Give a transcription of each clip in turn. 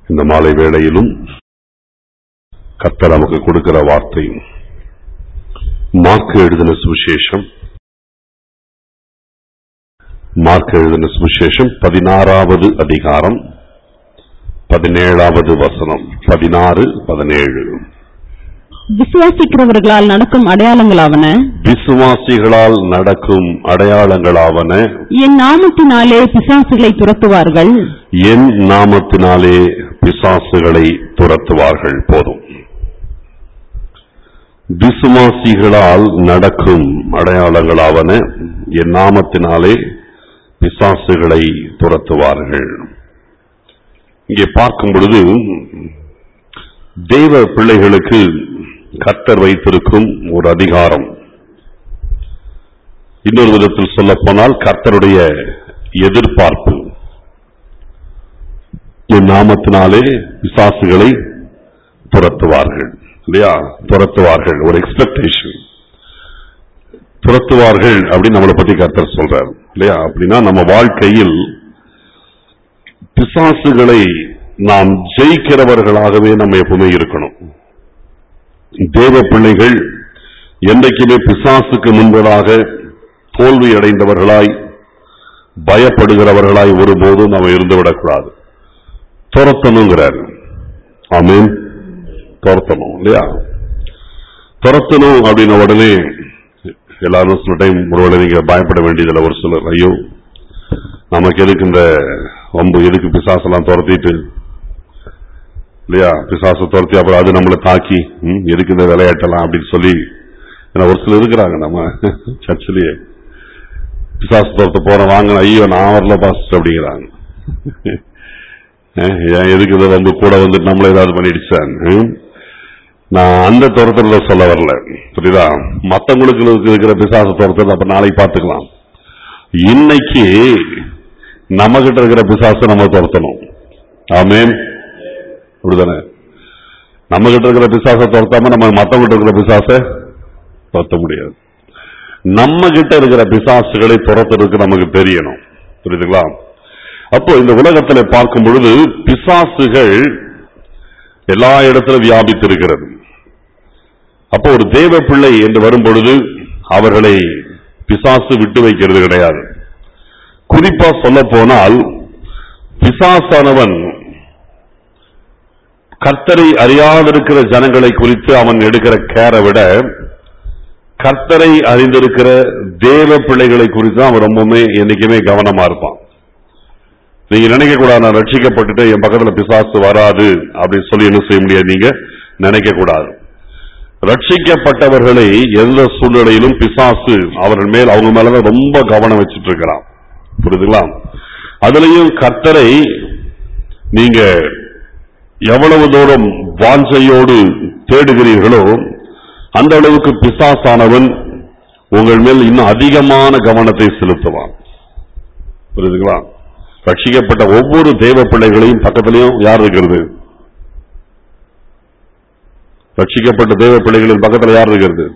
இந்த மாலை வேளையிலும் கர்த்தர் நமக்கு கொடுக்கிற வார்த்தை மார்க் எழுதின சுவிசேஷம் மார்க் எழுதின சுவிசேஷம் பதினாறாவது அதிகாரம் பதினேழாவது வசனம் பதினாறு பதினேழு விசுவாசிக்கிறவர்களால் நடக்கும் அடையாளங்களாவன விசுவாசிகளால் நடக்கும் அடையாளங்களாவன என் நாமத்தினாலே பிசாசுகளை துரத்துவார்கள் என் நாமத்தினாலே பிசாசுகளை துரத்துவார்கள் போதும் விசுவாசிகளால் நடக்கும் அடையாளங்களாவன என் நாமத்தினாலே பிசாசுகளை துரத்துவார்கள் இங்கே பார்க்கும் பொழுது தேவ பிள்ளைகளுக்கு கர்த்தர் வைத்திருக்கும் ஒரு அதிகாரம் இன்னொரு விதத்தில் சொல்லப் போனால் கர்த்தருடைய எதிர்பார்ப்பு என் நாமத்தினாலே பிசாசுகளை துரத்துவார்கள் இல்லையா துரத்துவார்கள் ஒரு எக்ஸ்பெக்டேஷன் துரத்துவார்கள் அப்படின்னு நம்மளை பத்தி கர்த்தர் சொல்றார் இல்லையா அப்படின்னா நம்ம வாழ்க்கையில் பிசாசுகளை நாம் ஜெயிக்கிறவர்களாகவே நம்ம எப்பவுமே இருக்கணும் தேவ பிள்ளைகள் என்றைக்குமே பிசாசுக்கு முன்பதாக தோல்வி அடைந்தவர்களாய் பயப்படுகிறவர்களாய் ஒருபோதும் நம்ம இருந்துவிடக்கூடாது துரத்தணுங்கிறார் ஆமீன் துரத்தணும் இல்லையா துரத்தணும் அப்படின்ன உடனே எல்லாரும் சில டைம் ஒருவேளை நீங்க பயப்பட வேண்டியதில்லை ஒரு சிலர் ஐயோ நமக்கு எதுக்கு இந்த வம்பு எதுக்கு பிசாசெல்லாம் துரத்திட்டு இல்லையா பிசாசை துரத்தி அப்புறம் அது நம்மளை தாக்கி ம், எதுக்கு இந்த விளையாட்டெல்லாம் அப்படின்னு சொல்லி ஏன்னா ஒரு சிலர் இருக்கிறாங்க நம்ம சர்ச்சிலேயே பிசாசு துரத்த போறோம் வாங்க ஐயோ நான் வரல பாஸ்டர் அப்படிங்கிறாங்க அஹ், ஏன் எதுக்கு இதை வந்து கூட வந்துட்டு நம்மள ஏதாவது பண்ணிடுச்சான் ம்? நான் அந்த துரத்துல சொல்ல வரல புரியுதா மத்தவங்களுக்கு இருக்கிற பிசாசு துரத்துறது அப்ப நாளைக்கு பார்த்துக்கலாம் இன்னைக்கு நம்ம கிட்ட இருக்கிற பிசாசை நம்ம துரத்தணும் ஆமேன் அப்படிதானே நம்ம கிட்ட இருக்கிற பிசாசை துரத்தாம நம்ம மத்தவங்க கிட்ட இருக்கிற பிசாசை துரத்த முடியாது நம்ம கிட்ட இருக்கிற பிசாசுகளை துரத்துறதுக்கு நமக்கு தெரியணும் புரியுதுங்களா அப்போ இந்த உலகத்துல பார்க்கும் பொழுது பிசாசுகள் எல்லா இடத்திலும் வியாபித்திருக்கிறது அப்போ ஒரு தேவ பிள்ளை என்று வரும் பொழுது அவர்களை பிசாசு விட்டு வைக்கிறது கிடையாது குறிப்பா சொல்ல போனால் பிசாசானவன் கர்த்தரை அறியாதிருக்கிற ஜனங்களை குறித்து அவன் எடுக்கிற கேரை விட கர்த்தரை அறிந்திருக்கிற தேவ பிள்ளைகளை குறித்து தான் அவன் ரொம்பவுமே என்னைக்குமே கவனமா இருப்பான் நீங்க நினைக்க கூடாது நான் ரட்சிக்கப்பட்டுட்டு என் பக்கத்துல பிசாசு வராது அப்படின்னு சொல்லி என்ன செய்ய முடியாது நீங்க நினைக்க கூடாது ரட்சிக்கப்பட்டவர்களை எந்த சூழ்நிலையிலும் பிசாசு அவர்கள் மேல் அவங்க மேலதான் ரொம்ப கவனம் வச்சிட்டு இருக்கிறான் புரியுதுங்களா அதுலயும் கர்த்தரை நீங்க எவ்வளவு தூரம் வாஞ்சையோடு தேடுகிறீர்களோ அந்த அளவுக்கு பிசாசானவன் உங்கள் மேல் இன்னும் அதிகமான கவனத்தை செலுத்துவான் புரியுதுங்களா ரட்சிக்கப்பட்ட ஒவ்வொரு தேவ பிள்ளைகளையும் பக்கத்திலையும் யார் இருக்கிறது ரட்சிக்கப்பட்ட தேவ பிள்ளைகளின் பக்கத்துல யார் இருக்கிறது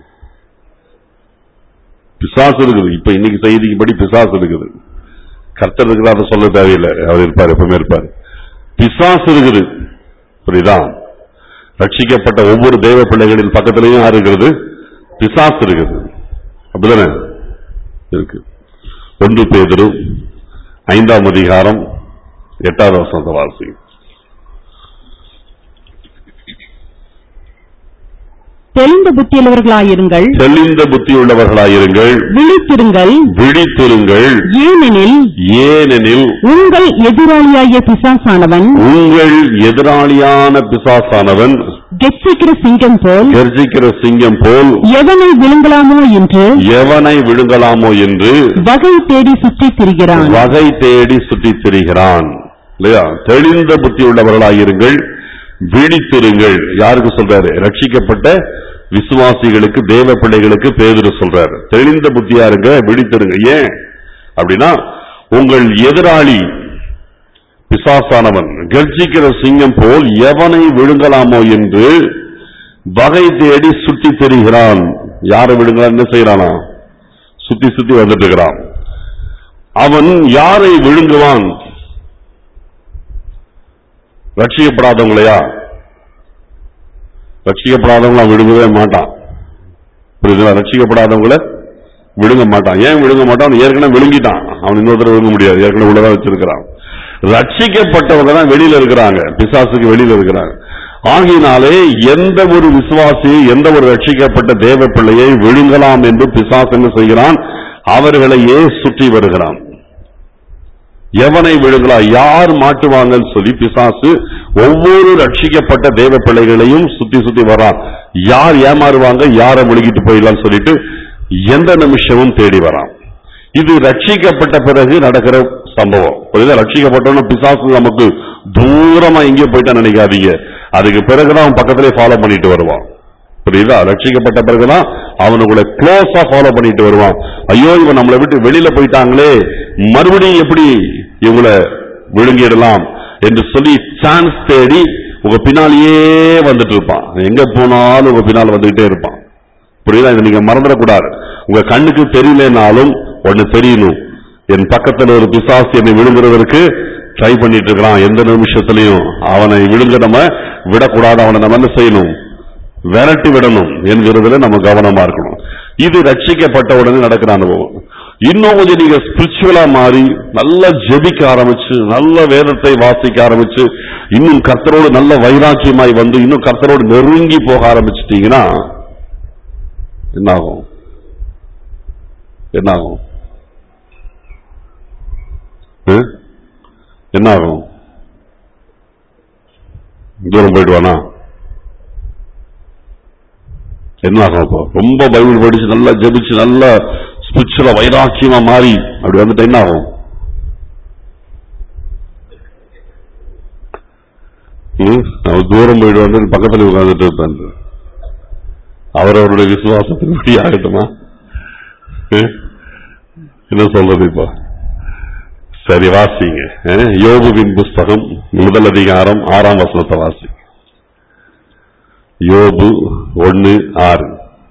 பிசாசு இருக்குது இப்ப இன்னைக்கு செய்திக்கு படி பிசாசு இருக்குது கர்த்தர் இருக்கிற அதை சொல்ல தேவையில்லை அவர் இருப்பார் எப்பவுமே இருப்பார் பிசாசு இருக்குது புரியுதா ரட்சிக்கப்பட்ட ஒவ்வொரு தேவ பிள்ளைகளின் பக்கத்திலையும் யார் இருக்கிறது பிசாசு இருக்குது அப்படிதானே இருக்கு ஒன்று பேதரு ஐந்தாம் அதிகாரம் எட்டாவது வசனத்தை வாசி தெளிந்த புத்தியுள்ளவர்களாயிருங்கள் தெளிந்த புத்தியுள்ளவர்களாயிருங்கள் விழித்திருங்கள் விழித்திருங்கள் ஏனெனில் ஏனெனில் உங்கள் எதிராளியாகிய பிசாசானவன் உங்கள் எதிராளியான பிசாசானவன் கெச்சிக்கிற சிங்கம் போல் கர்ஜிக்கிற சிங்கம் போல் எவனை விழுங்கலாமோ என்று எவனை விழுங்கலாமோ என்று வகை தேடி சுற்றித் திரிகிறான் வகை தேடி சுற்றித் திரிகிறான் இல்லையா தெளிந்த புத்தி உள்ளவர்களாயிருங்கள் விழித்திருங்கள் யாருக்கு சொல்றாரு ரட்சிக்கப்பட்ட விசுவாசிகளுக்கு தேவ பிள்ளைகளுக்கு பேதுரு சொல்றாரு தெளிந்த புத்தியா இருங்க விழித்திருங்க ஏன் அப்படின்னா உங்கள் எதிராளி பிசாசானவன் கர்ஜிக்கிற சிங்கம் போல் எவனை விழுங்கலாமோ என்று வகை தேடி சுற்றி தெரிகிறான் யாரை விழுங்கலாம் என்ன செய்யறானா சுத்தி சுத்தி வந்துட்டு இருக்கிறான் அவன் யாரை விழுங்குவான் ரட்சிக்கப்படாதவங்களையா ரட்சிக்கப்படாதவங்கள அவன் விழுங்கவே மாட்டான் புரியுதுங்களா ரட்சிக்கப்படாதவங்கள விழுங்க மாட்டான் ஏன் விழுங்க மாட்டான் அவன் ஏற்கனவே விழுங்கிட்டான் அவன் இன்னொரு தடவை விழுங்க முடியாது ஏற்கனவே உள்ளதான் வச்சிருக்கிறான் ரட்சிக்கப்பட்டவங்க தான் வெளியில இருக்கிறாங்க பிசாசுக்கு வெளியில இருக்கிறாங்க ஆகினாலே எந்த ஒரு விசுவாசி எந்த ஒரு ரட்சிக்கப்பட்ட தேவ பிள்ளையை விழுங்கலாம் என்று பிசாசு என்ன செய்கிறான் அவர்களையே சுற்றி வருகிறான் எவனை விழுங்கலாம் யார் மாட்டுவாங்கன்னு சொல்லி பிசாசு ஒவ்வொரு ரட்சிக்கப்பட்ட தேவ பிள்ளைகளையும் சுத்தி சுத்தி வரான் யார் ஏமாறுவாங்க யாரை முழுகிட்டு போயிடலாம்னு சொல்லிட்டு எந்த நிமிஷமும் தேடி வரான் இது ரட்சிக்கப்பட்ட பிறகு நடக்கிற சம்பவம் புரியுதா ரட்சிக்கப்பட்டவன பிசாசு நமக்கு தூரமா எங்கேயோ போயிட்டா நினைக்காதீங்க அதுக்கு பிறகுதான் அவன் பக்கத்திலே ஃபாலோ பண்ணிட்டு வருவான் புரியுதா ரட்சிக்கப்பட்ட பிறகுதான் அவன் உங்களை க்ளோஸா ஃபாலோ பண்ணிட்டு வருவான் ஐயோ இவன் நம்மளை விட்டு வெளியில போயிட்டாங்களே மறுபடியும் எப்படி இவங்களை விழுங்கிடலாம் என்று சொல்லி சான்ஸ் தேடி உங்க பின்னாலேயே வந்துட்டு இருப்பான் எங்க போனாலும் உங்க பின்னால் வந்துகிட்டே இருப்பான் புரியுதா இதை நீங்க மறந்துடக்கூடாது உங்க கண்ணுக்கு தெரியலனாலும் ஒண்ணு தெரியணும் என் பக்கத்துல ஒரு பிசாசு என்னை விழுங்குறதற்கு ட்ரை பண்ணிட்டு இருக்கிறான் எந்த நிமிஷத்திலையும் அவனை விழுங்க நம்ம விடக்கூடாது அவனை நம்ம என்ன செய்யணும் விரட்டி விடணும் என்கிறதுல நம்ம கவனமா இருக்கணும் இது ரட்சிக்கப்பட்ட உடனே நடக்கிற அனுபவம் இன்னும் கொஞ்சம் நீங்க ஸ்பிரிச்சுவலா மாறி நல்லா ஜெபிக்க ஆரம்பிச்சு நல்ல வேதத்தை வாசிக்க ஆரம்பிச்சு இன்னும் கர்த்தரோடு நல்ல வைராக்கியமாய் வந்து இன்னும் கர்த்தரோடு நெருங்கி போக ஆரம்பிச்சிட்டீங்கன்னா என்னாகும் என்னாகும் ஆ? என்னாகும் தூரம் போயிடுவானா என்ன ஆகும் அப்போ ரொம்ப பைபிள் படிச்சு நல்லா ஜெபிச்சு நல்லா ஸ்பிரிச்சுவலா வைராக்கியமா மாறி அப்படி வந்துட்டு என்ன ஆகும் ம், அவர் தூரம் போயிடுவாரு பக்கத்துல உட்கார்ந்துட்டு இருப்பாரு அவரவருடைய விசுவாசத்துக்கு இப்படி ஆகட்டுமா ம்? என்ன சொல்றது இப்போ சரி வாசிங்க அஹ், யோபுவின் புஸ்தகம் முதல் அதிகாரம் ஆறாம் வசனத்தை வாசி யோபு ஒன்னு ஆறு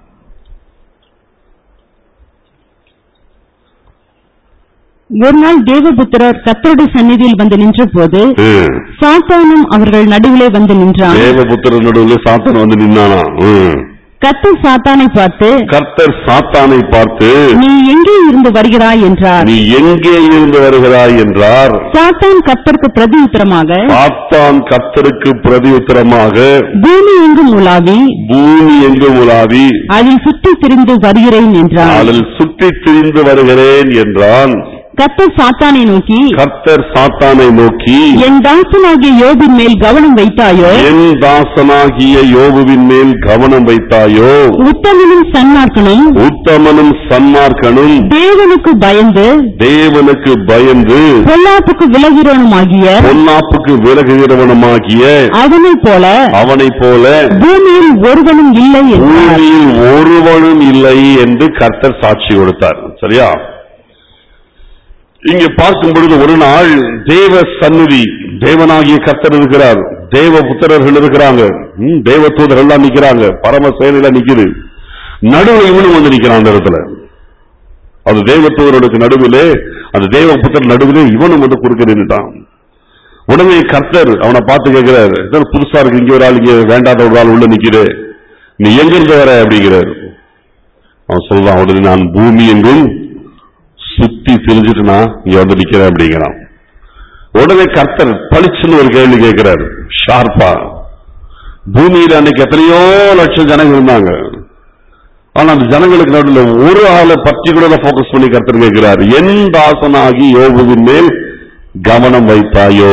ஒரு நாள் தேவபுத்திரர் கர்த்தருடைய சந்நிதியில் வந்து நின்றபோது ம். சாத்தானும் அவர்கள் நடுவிலே வந்து நின்றான் தேவபுத்திரன் நடுவில் சாத்தான் வந்து நின்னானா ம். கர்த்தர் சாத்தானை பார்த்து கர்த்தர் சாத்தானை பார்த்து நீ எங்கே இருந்து வருகிறாய் என்றார் நீ எங்கே இருந்து வருகிறாய் என்றார் சாத்தான் கர்த்தருக்கு பிரதி உத்தரமாக சாத்தான் கர்த்தருக்கு பிரதியுத்தரமாக பூமி எங்கும் உலாவி பூமி எங்கும் உலாவி அதில் சுற்றி திரிந்து வருகிறேன் என்றார் அதில் சுற்றித் திரிந்து வருகிறேன் என்றான் கர்த்தர் சாத்தானை நோக்கி கர்த்தர் சாத்தானை நோக்கி என் தாசனாகிய யோபின் மேல் கவனம் வைத்தாயோ என் தாசனாகிய யோபுவின் மேல் கவனம் வைத்தாயோ உத்தமனும் சன்மார்க்கனும் உத்தமனும் சன்மார்க்கனும் தேவனுக்கு பயந்து தேவனுக்கு பயந்து பொல்லாப்புக்கு விலகிறவனுமாகிய பொன்னாப்புக்கு விலகுகிறவனுமாகிய அவனைப் போல அவனைப் போல பூமியில் ஒருவனும் இல்லை என்றார் பூமியில் ஒருவனும் இல்லை என்று கர்த்தர் சாட்சி கொடுத்தார் சரியா இங்கே பார்க்கும் பொழுது ஒரு நாள் தேவ சந்நிதி தேவனாகிய கர்த்தர் இருக்கிறார் தேவ புத்திரர்கள் இருக்கிறாங்க ம், தேவ தூதர்கள் எல்லாம் நிக்கிறாங்க பரம செயலில நிக்குது நடுவில் இவனும் வந்து நிக்கிறான் அந்த இடத்துல அது தேவ தூதர்களுக்கு நடுவிலே அந்த தேவ புத்திரர் நடுவிலே இவனும் வந்து குறுக்க நின்னுட்டான் உடனே கர்த்தர் அவனை பார்த்து கேட்கிறாரு "என்ன புதுசா இருக்கு இங்க ஒரு ஆள் இங்க வேண்டாத ஒரு ஆள் உள்ள நிக்குது நீ எங்கிருந்து வர அப்படிங்கிறாரு அவன் சொல்றான் உடனே நான் பூமி எங்கும் சுத்தி திரிஞ்சிட்டு நான் இங்க வந்து நிக்கிறேன் அப்படிங்கிறான் உடனே கர்த்தர் பளிச்சுன்னு ஒரு கேள்வி கேட்கிறாரு ஷார்ப்பா பூமியில அன்னைக்கு எத்தனையோ லட்சம் ஜனங்க இருந்தாங்க ஆனா அந்த ஜனங்களுக்கு நடுவில் ஒரு ஆளை பர்டிகுலரா போக்கஸ் பண்ணி கர்த்தர் கேட்கிறார் என் தாசனாகி யோபுவின் மேல் கவனம் வைத்தாயோ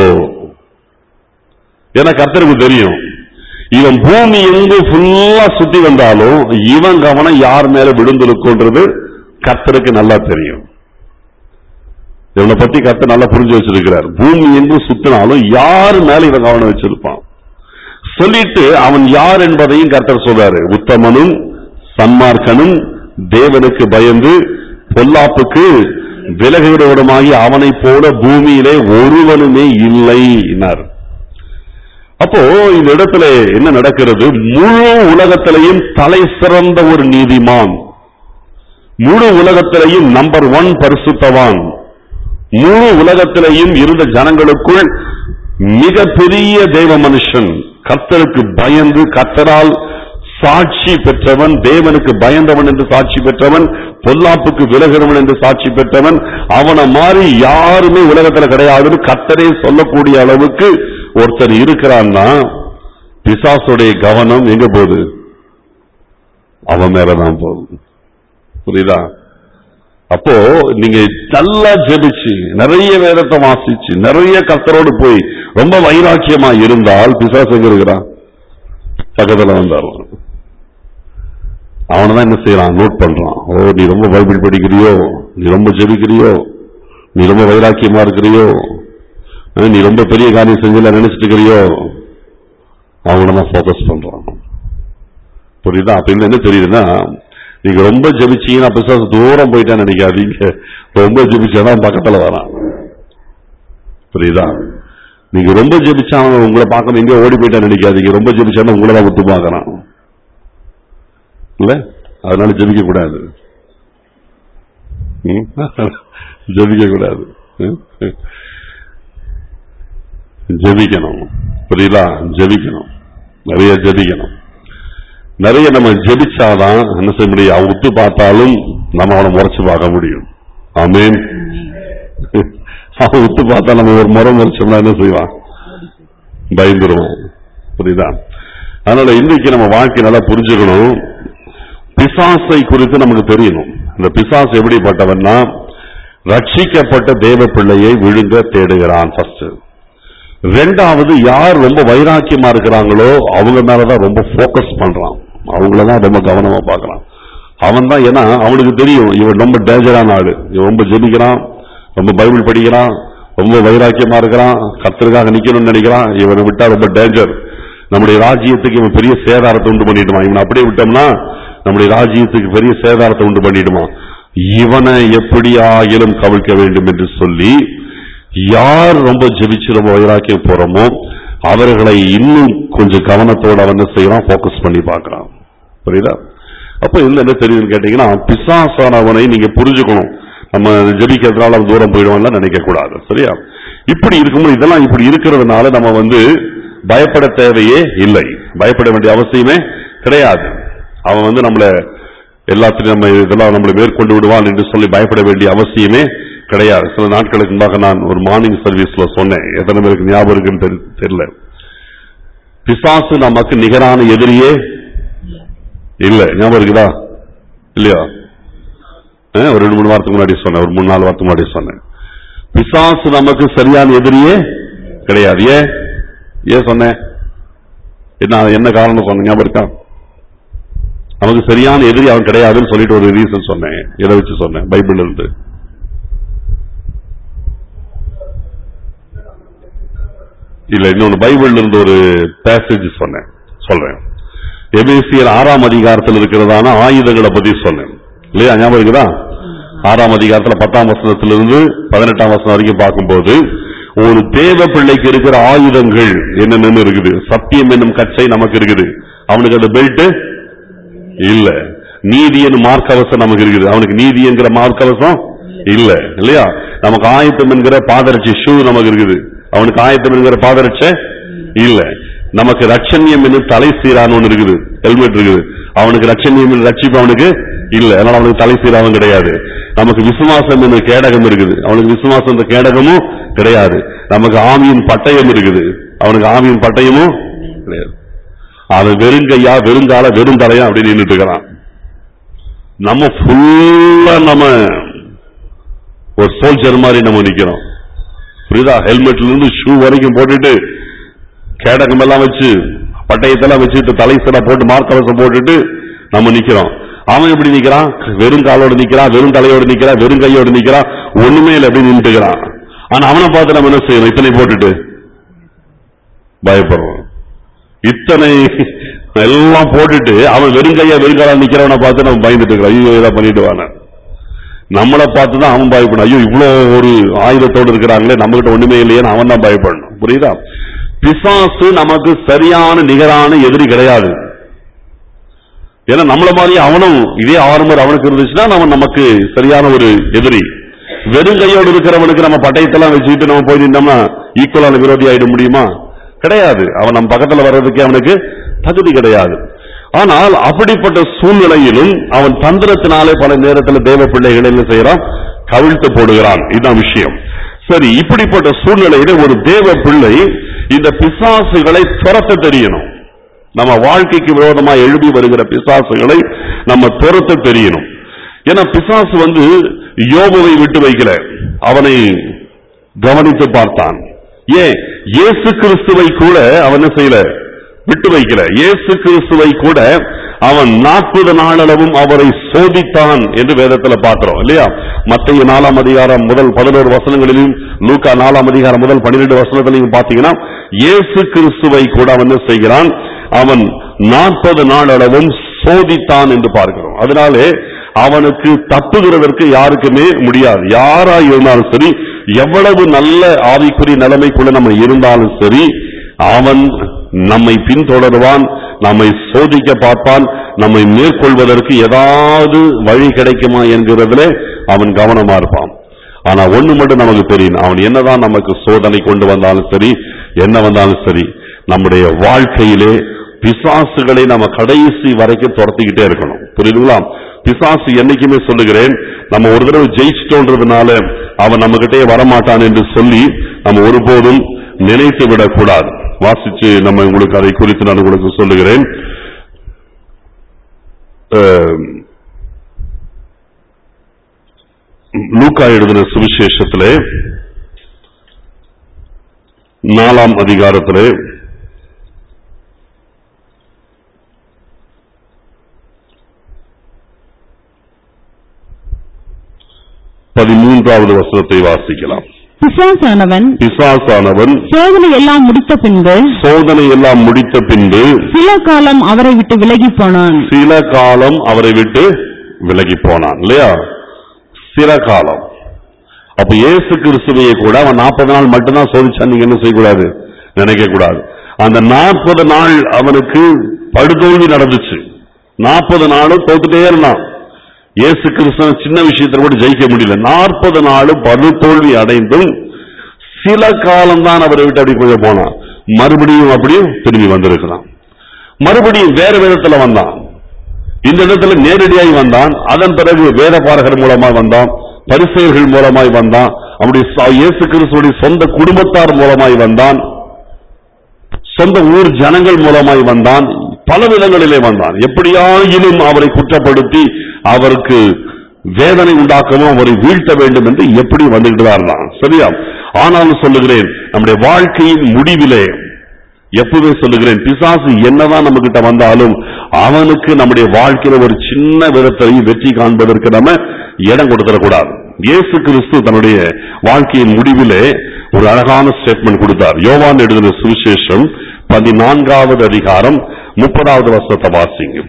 ஏன்னா கர்த்தருக்கு தெரியும் இவன் பூமி எங்கு ஃபுல்லா சுத்தி வந்தாலும் இவன் கவனம் யார் மேல விழுந்திருக்குன்றது கர்த்தருக்கு நல்லா தெரியும் இவனை பத்தி கர்த்தர் நல்லா புரிஞ்சு வச்சிருக்கிறார் பூமி எங்கும் சுத்தினாலும் யார் மேல இவன் கவனம் வச்சிருப்பான் சொல்லிட்டு அவன் யார் என்பதையும் கர்த்தர் சொல்றாரு உத்தமனும் சன்மார்க்கனும் தேவனுக்கு பயந்து பொல்லாப்புக்கு விலகுகிறவனுமாகி அவனைப் போல பூமியிலே ஒருவனுமே இல்லைனார் அப்போ இந்த இடத்துல என்ன நடக்கிறது முழு உலகத்திலையும் தலை சிறந்த ஒரு நீதிமான் முழு உலகத்திலையும் நம்பர் ஒன் பரிசுத்தவான் முழு உலகத்திலையும் இருந்த ஜனங்களுக்குள் மிகப்பெரிய தேவ மனுஷன் கர்த்தருக்கு பயந்து கர்த்தரால் சாட்சி பெற்றவன் தேவனுக்கு பயந்தவன் என்று சாட்சி பெற்றவன் பொல்லாப்புக்கு விலகிறவன் என்று சாட்சி பெற்றவன் அவனை மாதிரி யாருமே உலகத்துல கிடையாதுன்னு கர்த்தரே சொல்லக்கூடிய அளவுக்கு ஒருத்தர் இருக்கிறான்னா பிசாசுடைய கவனம் எங்க போகுது அவன் மேலதான் போகுது புரியுதா அப்போ நீங்க நல்லா ஜெபிச்சு நிறைய வேதத்தை வாசிச்சு நிறைய கர்த்தரோடு போய் ரொம்ப வைராக்கியமா இருந்தால் பிசாசு எங்க இருக்கிறான் பக்கத்துல வந்தாரலாம் அவனை தான் என்ன செய்யறான் நோட் பண்றான் ஓ நீ ரொம்ப பைபிள் படிக்கிறியோ நீ ரொம்ப ஜெபிக்கிறியோ நீ ரொம்ப வைராக்கியமா இருக்கிறியோ அஹ், நீ ரொம்ப பெரிய காரியம் செஞ்சல நினைச்சிட்டு இருக்கிறியோ அவங்கள தான் ஃபோக்கஸ் பண்றான் புரியுதா அப்ப இருந்து என்ன தெரியுதுன்னா நீங்க ரொம்ப ஜெபிச்சீங்கன்னா பிசாசு தூரம் போயிட்டான்னு நினைக்காதீங்க ரொம்ப ஜெபிச்சாதான் பக்கத்துல வரான் புரியுதா நீங்க ரொம்ப ஜெபிச்சா அவன் உங்களை பார்க்கணும் எங்கேயோ ஓடி போயிட்டான்னு நினைக்காதீங்க ரொம்ப ஜெபிச்சானா உங்களை தான் விட்டு பார்க்கறான் இல்ல அதனால ஜெபிக்க கூடாது ம்? ஜெபிக்க கூடாது ம்? ஜெபிக்கணும் புரியுதா ஜெபிக்கணும் நிறைய ஜெபிக்கணும் நிறைய நம்ம ஜெபிச்சாதான் என்ன செய்ய முடியும் அவன் உத்து பார்த்தாலும் நம்ம அவனை முறைச்சு பார்க்க முடியும் ஆமீன் அவன் உத்து பார்த்தா நம்ம ஒரு முறை முறைச்சோம்னா என்ன செய்வான் பயந்துருவான் புரியுதா அதனால இன்னைக்கு நம்ம வாழ்க்கை நல்லா புரிஞ்சுக்கணும் பிசாசை குறித்து நமக்கு தெரியணும் இந்த பிசாசு எப்படிப்பட்டவன்னா ரட்சிக்கப்பட்ட தேவ பிள்ளையை விழுங்க தேடுகிறான் ஃபர்ஸ்ட் ரெண்டாவது யார் ரொம்ப வைராக்கியமா இருக்கிறாங்களோ அவங்க மேலதான் ரொம்ப ஃபோக்கஸ் பண்றான் அவங்களதான் ரொம்ப கவனமா பார்க்கறான் அவன் தான் ஏன்னா அவனுக்கு தெரியும் இவன் ரொம்ப டேஞ்சரான ஆளு இவன் ரொம்ப ஜெபிக்கிறான் ரொம்ப பைபிள் படிக்கிறான் ரொம்ப வைராக்கியமா இருக்கிறான் கர்த்தருக்காக நிக்கணும்னு நினைக்கிறான் இவனை விட்டா ரொம்ப டேஞ்சர் நம்முடைய ராஜ்யத்துக்கு இவன் பெரிய சேதாரத்தை உண்டு பண்ணிடுவான் இவனை அப்படியே விட்டோம்னா நம்முடைய ராஜ்யத்துக்கு பெரிய சேதாரத்தை உண்டு பண்ணிடுவான் இவனை எப்படியாகிலும் கவிழ்க்க வேண்டும் என்று சொல்லி யார் ரொம்ப ஜெபிச்சு ரொம்ப வைராக்கியம் போறோமோ அவர்களை இன்னும் கொஞ்சம் கவனத்தோட வந்து செய்யறான் ஃபோக்கஸ் பண்ணி பார்க்கறான் புரியுதா அப்ப இதுல என்ன தெரியுதுன்னு கேட்டீங்கன்னா பிசாசானவனை நீங்க புரிஞ்சுக்கணும் நம்ம ஜெபிக்கிறதுனால அவன் தூரம் போயிடுவான்லாம் நினைக்க கூடாது சரியா இப்படி இருக்கும்போது இதெல்லாம் இப்படி இருக்கிறதுனால நம்ம வந்து பயப்பட தேவையே இல்லை பயப்பட வேண்டிய அவசியமே கிடையாது அவன் வந்து நம்மள எல்லாத்திலையும் நம்ம இதெல்லாம் நம்மளை மேற்கொண்டு விடுவான் என்று சொல்லி பயப்பட வேண்டிய அவசியமே கிடையாது சில நாட்களுக்கு முன்பாக நான் ஒரு மார்னிங் சர்வீஸ்ல சொன்னேன் எத்தனை பேருக்கு ஞாபகம் இருக்குன்னு தெரி- தெரியல பிசாசு நமக்கு நிகரான எதிரியே இல்ல ஞாபகம் இருக்குதா இல்லையா அஹ், ஒரு ரெண்டு மூணு வாரத்துக்கு முன்னாடி சொன்னேன் ஒரு மூணு நாலு வாரத்துக்கு முன்னாடி சொன்னேன் பிசாசு நமக்கு சரியான எதிரியே கிடையாது ஏன் ஏன் சொன்னேன் என்ன என்ன காரணம் சொன்னேன் ஞாபகம் இருக்கா நமக்கு சரியான எதிரி அவன் கிடையாதுன்னு சொல்லிட்டு ஒரு ரீசன் சொன்னேன் எதை வச்சு சொன்னேன் பைபிள்ல இருந்து இல்ல இன்னொன்னு பைபிள்ல இருந்து ஒரு பேசேஜ் சொன்னேன் சொல்றேன் எபேசியர் ஆறாம் அதிகாரத்தில் இருக்கிறதான ஆயுதங்களை பத்தி சொன்னேன் இல்லையா ஞாபகம் இருக்குதா ஆறாம் அதிகாரத்துல பத்தாம் வசனத்திலிருந்து பதினெட்டாம் வசனம் வரைக்கும் பார்க்கும்போது ஒரு தேவ பிள்ளைக்கு இருக்கிற ஆயுதங்கள் என்னென்னு இருக்குது சத்தியம் என்னும் கச்சை நமக்கு இருக்குது அவனுக்கு அந்த பெல்ட் இல்ல நீதி என்னும் மார்க்கவசம் நமக்கு இருக்குது அவனுக்கு நீதி என்கிற மார்க்கவசம் இல்ல இல்லையா நமக்கு ஆயத்தம் என்கிற பாதரட்சி ஷூ நமக்கு இருக்குது அவனுக்கு ஆயத்தம் என்கிற பாதரட்சை இல்ல நமக்கு ரட்சண்யம் என்னும் தலை சீரான்னு ஒண்ணு இருக்குது ஹெல்மெட் இருக்குது அவனுக்கு ரட்சண்யம் என்னும் ரட்சிப்பு அவனுக்கு இல்ல அதனால அவனுக்கு தலை சீராவும் கிடையாது நமக்கு விசுவாசம் என்னும் கேடகம் இருக்குது அவனுக்கு விசுவாசம் என்ற கேடகமும் கிடையாது நமக்கு ஆவியின் பட்டயம் இருக்குது அவனுக்கு ஆவியின் பட்டயமும் கிடையாது அவன் வெறுங்கையா வெறுங்கால வெறுந்தலையா அப்படின்னு நின்னுட்டு இருக்கிறான் நம்ம ஃபுல்லா நம்ம ஒரு சோல்ஜர் மாதிரி நம்ம நிக்கிறோம் புரியுதா ஹெல்மெட்ல இருந்து ஷூ வரைக்கும் போட்டுட்டு கேடகம் எல்லாம் வச்சு பட்டயத்தெல்லாம் வச்சுட்டு தலை சீரா போட்டு மார்க்கவசம் போட்டுட்டு நம்ம நிக்கிறோம் அவன் எப்படி நிக்கிறான் வெறும் காலோட நிக்கிறான் வெறும் தலையோட நிக்கிறான் வெறும் கையோட நிக்கிறான் ஒண்ணுமே இல்லை அப்படின்னு நின்றுக்கிறான் ஆனா அவனை பார்த்து நம்ம என்ன செய்யணும் இத்தனை போட்டுட்டு பயப்படுறோம் இத்தனை எல்லாம் போட்டுட்டு அவன் வெறுங்கையா வெறுங்காலா நிக்கிறவனை பார்த்து நம்ம பயந்துட்டு இருக்கிறோம் ஐயோ இதை பண்ணிடுவான நம்மளை பார்த்து தான் அவன் பயப்படும் ஐயோ இவ்வளோ ஒரு ஆயுதத்தோடு இருக்கிறாங்களே நம்ம கிட்ட ஒண்ணுமே இல்லையேன்னு அவன் தான் பயப்படணும் புரியுதா பிசாசு நமக்கு சரியான நிகரான எதிரி கிடையாது ஏன்னா நம்மள மாதிரி அவனும் இதே ஆர்மர் அவனுக்கு இருந்துச்சுன்னா அவன் நமக்கு சரியான ஒரு எதிரி வெறுங்கையோடு இருக்கிறவனுக்கு நம்ம பட்டயத்தெல்லாம் வச்சுக்கிட்டு நம்ம போய் நின்றோம்னா ஈக்குவலான விரோதி ஆயிட முடியுமா கிடையாது அவன் நம்ம பக்கத்துல வர்றதுக்கே அவனுக்கு தகுதி கிடையாது ஆனால் அப்படிப்பட்ட சூழ்நிலையிலும் அவன் தந்திரத்தினாலே பல நேரத்தில் தேவ பிள்ளைகளை என்ன செய்யறான் கவிழ்த்து போடுகிறான் இதுதான் விஷயம் சரி இப்படிப்பட்ட சூழ்நிலையில ஒரு தேவ பிள்ளை இந்த பிசாசுகளை துரத்த தெரியணும் நம்ம வாழ்க்கைக்கு விரோதமா எழுதி வருகிற பிசாசுகளை நம்ம துரத்த தெரியணும் ஏன்னா பிசாசு வந்து யோபுவை விட்டு வைக்கல அவனை கவனித்து பார்த்தான் ஏன் இயேசு கிறிஸ்துவை கூட அவன் என்ன செய்யல விட்டு வைக்கல இயேசு கிறிஸ்துவை கூட அவன் நாற்பது நாளளவும் அவரை சோதித்தான் என்று வேதத்துல பார்க்கிறோம் இல்லையா மத்திய நாலாம் அதிகாரம் முதல் பதினோரு வசனங்களிலும் லூக்கா நாலாம் அதிகாரம் முதல் பன்னிரெண்டு வசனத்திலையும் பார்த்தீங்கன்னா இயேசு கிறிஸ்துவை கூட அவன் என்ன செய்கிறான் அவன் நாற்பது நாளளவும் சோதித்தான் என்று பார்க்கிறோம் அதனாலே அவனுக்கு தப்புகிறதற்கு யாருக்குமே முடியாது யாரா இருந்தாலும் சரி எவ்வளவு நல்ல ஆவிக்குரிய நிலைமைக்குள்ள நம்ம இருந்தாலும் சரி அவன் நம்மை பின்தொடருவான் நம்மை சோதிக்க பார்ப்பான் நம்மை மேற்கொள்வதற்கு ஏதாவது வழி கிடைக்குமா என்கிறதுல அவன் கவனமா இருப்பான் ஆனா ஒண்ணு மட்டும் நமக்கு தெரியும் அவன் என்னதான் நமக்கு சோதனை கொண்டு வந்தாலும் சரி என்ன வந்தாலும் சரி நம்முடைய வாழ்க்கையிலே பிசாசுகளை நம்ம கடைசி வரைக்கும் துரத்திக்கிட்டே இருக்கணும் புரியுதுங்களா பிசாசு என்னைக்குமே சொல்லுகிறேன் நம்ம ஒரு தடவை ஜெயிச்சிட்டோன்றதுனால அவன் நம்ம கிட்டே வரமாட்டான் என்று சொல்லி நம்ம ஒருபோதும் நினைத்து விடக்கூடாது வாசிச்சு நம்ம உங்களுக்கு அதை குறித்து நான் உங்களுக்கு சொல்லுகிறேன் அஹ், லூக்கா எழுதின சுவிசேஷத்திலே நாலாம் அதிகாரத்திலே பதிமூன்றாவது வசனத்தை வாசிக்கலாம் பிசாசானவன் பிசாசானவன் சோதனை எல்லாம் முடித்த பின்பு சோதனை எல்லாம் முடித்த பின்பு சில காலம் அவரை விட்டு விலகி போனான் சில காலம் அவரை விட்டு விலகி போனான் இல்லையா சில காலம் அப்ப இயேசு கிறிஸ்துவையை கூட அவன் நாற்பது நாள் மட்டும்தான் சோதிச்சான் நீங்க என்ன செய்யக்கூடாது நினைக்க கூடாது அந்த நாற்பது நாள் அவனுக்கு படுதோல்வி நடந்துச்சு நாற்பது நாளும் தோத்துட்டே இருந்தான் இயேசு கிறிஸ்துவ சின்ன விஷயத்துல கூட ஜெயிக்க முடியல நாற்பது நாளும் படுதோல்வி அடைந்தும் சில காலம்தான் அவரை விட்டு அப்படி கொஞ்சம் போனான் மறுபடியும் அப்படியும் திரும்பி வந்திருக்கிறான் மறுபடியும் வேற விதத்துல வந்தான் இந்த இடத்துல நேரடியாய் வந்தான் அதன் பிறகு வேத பாரகர் மூலமாய் வந்தான் பரிசெயர்கள் மூலமாய் வந்தான் அப்படி ச- இயேசு கிறிஸ்துடைய சொந்த குடும்பத்தார் மூலமாய் வந்தான் சொந்த ஊர் ஜனங்கள் மூலமாய் வந்தான் பல விதங்களிலே வந்தான் எப்படியாயினும் அவரை குற்றப்படுத்தி அவருக்கு வேதனை உண்டாக்கவும் அவரை வீழ்த்த வேண்டும் என்று எப்படி வந்துகிட்டு தான் இருந்தான் சரியா ஆனாலும் சொல்லுகிறேன் நம்முடைய வாழ்க்கையின் முடிவிலே எப்பவே சொல்லுகிறேன் பிசாசு என்னதான் நம்ம கிட்ட வந்தாலும் அவனுக்கு நம்முடைய வாழ்க்கையில ஒரு சின்ன விதத்தையும் வெற்றி காண்பதற்கு நம்ம இடம் கொடுத்துடக்கூடாது இயேசு கிறிஸ்து தன்னுடைய வாழ்க்கையின் முடிவிலே ஒரு அழகான ஸ்டேட்மெண்ட் கொடுத்தார் யோவான் எழுதின சுவிசேஷம் பதினான்காவது அதிகாரம் முப்பதாவது வருஷத்தை வாசிங்க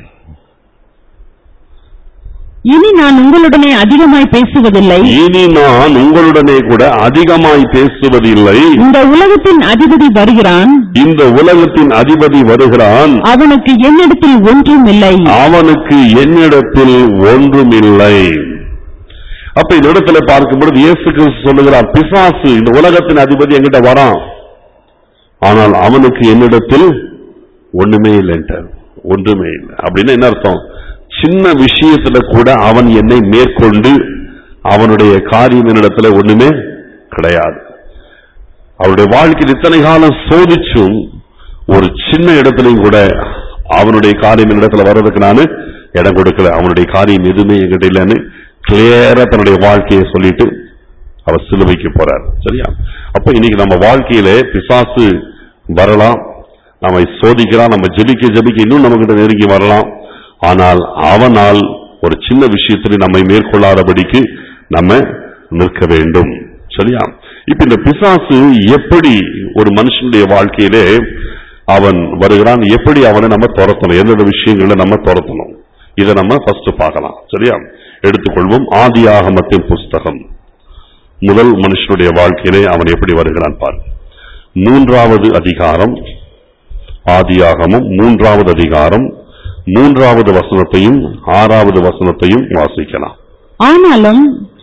இனி நான் உங்களுடனே அதிகமாய் பேசுவதில்லை இனி நான் உங்களுடனே கூட அதிகமாய் பேசுவதில்லை இந்த உலகத்தின் அதிபதி வருகிறான் இந்த உலகத்தின் அதிபதி வருகிறான் அவனுக்கு என்னிடத்தில் ஒன்றும் இல்லை அவனுக்கு என்னிடத்தில் ஒன்றுமில்லை அப்ப இந்த இடத்துல பார்க்கும்பொழுது இயேசு கிறிஸ்து சொல்லுகிறார் பிசாசு இந்த உலகத்தின் அதிபதி என்கிட்ட வரான் ஆனால் அவனுக்கு என்னிடத்தில் ஒண்ணுமே இல்லைன்ட்டார் ஒன்றுமே இல்லை அப்படின்னு என்ன அர்த்தம் சின்ன விஷயத்துல கூட அவன் என்னை மேற்கொண்டு அவனுடைய காரியம் என்னிடத்துல ஒண்ணுமே கிடையாது அவருடைய வாழ்க்கையில் இத்தனை காலம் சோதிச்சும் ஒரு சின்ன இடத்துலயும் கூட அவனுடைய காரியம் இடத்துல வர்றதுக்கு நான் இடம் கொடுக்கல அவனுடைய காரியம் எதுவுமே என்கிட்ட இல்லைன்னு கிளியரா தன்னுடைய வாழ்க்கையை சொல்லிட்டு அவர் சிலுவைக்கு போறார் சரியா அப்ப இன்னைக்கு நம்ம வாழ்க்கையில பிசாசு வரலாம் நம்மை சோதிக்கிறான் நம்ம ஜெபிக்க ஜெபிக்க இன்னும் நம்ம கிட்ட நெருங்கி வரலாம் ஆனால் அவனால் ஒரு சின்ன விஷயத்தில் நம்மை மேற்கொள்ளாதபடிக்கு நம்ம நிற்க வேண்டும் சரியா இப்ப இந்த பிசாசு எப்படி ஒரு மனுஷனுடைய வாழ்க்கையிலே அவன் வருகிறான் எப்படி அவனை நம்ம துரத்தணும் எந்தெந்த விஷயங்களை நம்ம துரத்தணும் இதை நம்ம ஃபர்ஸ்ட் பார்க்கலாம் சரியா எடுத்துக்கொள்வோம் ஆதி ஆகமத்தின் புஸ்தகம் முதல் மனுஷனுடைய வாழ்க்கையிலே அவன் எப்படி வருகிறான் பார் மூன்றாவது அதிகாரம் ஆதியாகமும் மூன்றாவது அதிகாரம் மூன்றாவது வசனத்தையும் ஆறாவது வசனத்தையும் வாசிக்கலாம் ஆனாலும்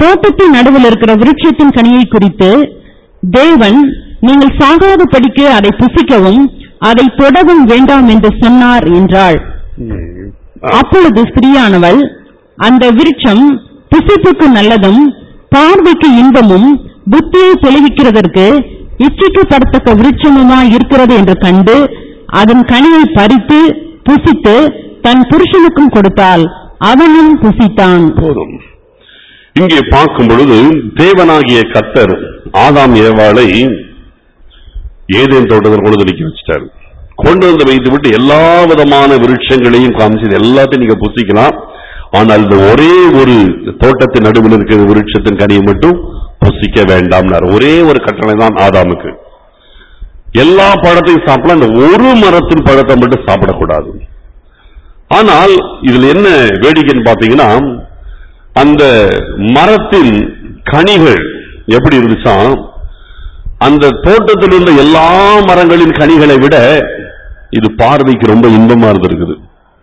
தோட்டத்தின் நடுவில் இருக்கிற விருட்சத்தின் கனியை குறித்து தேவன் நீங்கள் சாகாதபடிக்கு அதை புசிக்கவும் அதை தொடவும் வேண்டாம் என்று சொன்னார் என்றாள் அப்பொழுது ஸ்திரீயானவள் அந்த விருட்சம் புசிப்புக்கு நல்லதும் பார்வைக்கு இன்பமும் புத்தியை தெளிவிக்கிறதற்கு இச்சிக்கப்படத்தக்க விருட்சமுமா இருக்கிறது என்று கண்டு அதன் கனியை பறித்து புசித்து தன் புருஷனுக்கும் கொடுத்தாள் அவனும் புசித்தான் போதும் இங்கே பார்க்கும் பொழுது தேவனாகிய கத்தர் ஆதாம் ஏவாளை ஏதேன் தோட்டத்தில் கொண்டு வந்து நிக்க வச்சிட்டாரு கொண்டு வந்து வைத்து விட்டு எல்லா விதமான விருட்சங்களையும் காமிச்சு இது எல்லாத்தையும் நீங்க புசிக்கலாம் ஆனால் இந்த ஒரே ஒரு தோட்டத்தின் நடுவில் இருக்கிற விருட்சத்தின் கனியை மட்டும் புசிக்க வேண்டாம்னார் ஒரே ஒரு கட்டளை தான் ஆதாமுக்கு எல்லா பழத்தையும் சாப்பிடலாம் இந்த ஒரு மரத்தின் பழத்தை மட்டும் சாப்பிடக்கூடாது ஆனால் இதுல என்ன வேடிக்கைன்னு பாத்தீங்கன்னா அந்த மரத்தின் கனிகள் எப்படி இருந்துச்சா அந்த தோட்டத்தில் இருந்த எல்லா மரங்களின் கனிகளை விட இது பார்வைக்கு ரொம்ப இன்பமா இருந்திருக்குது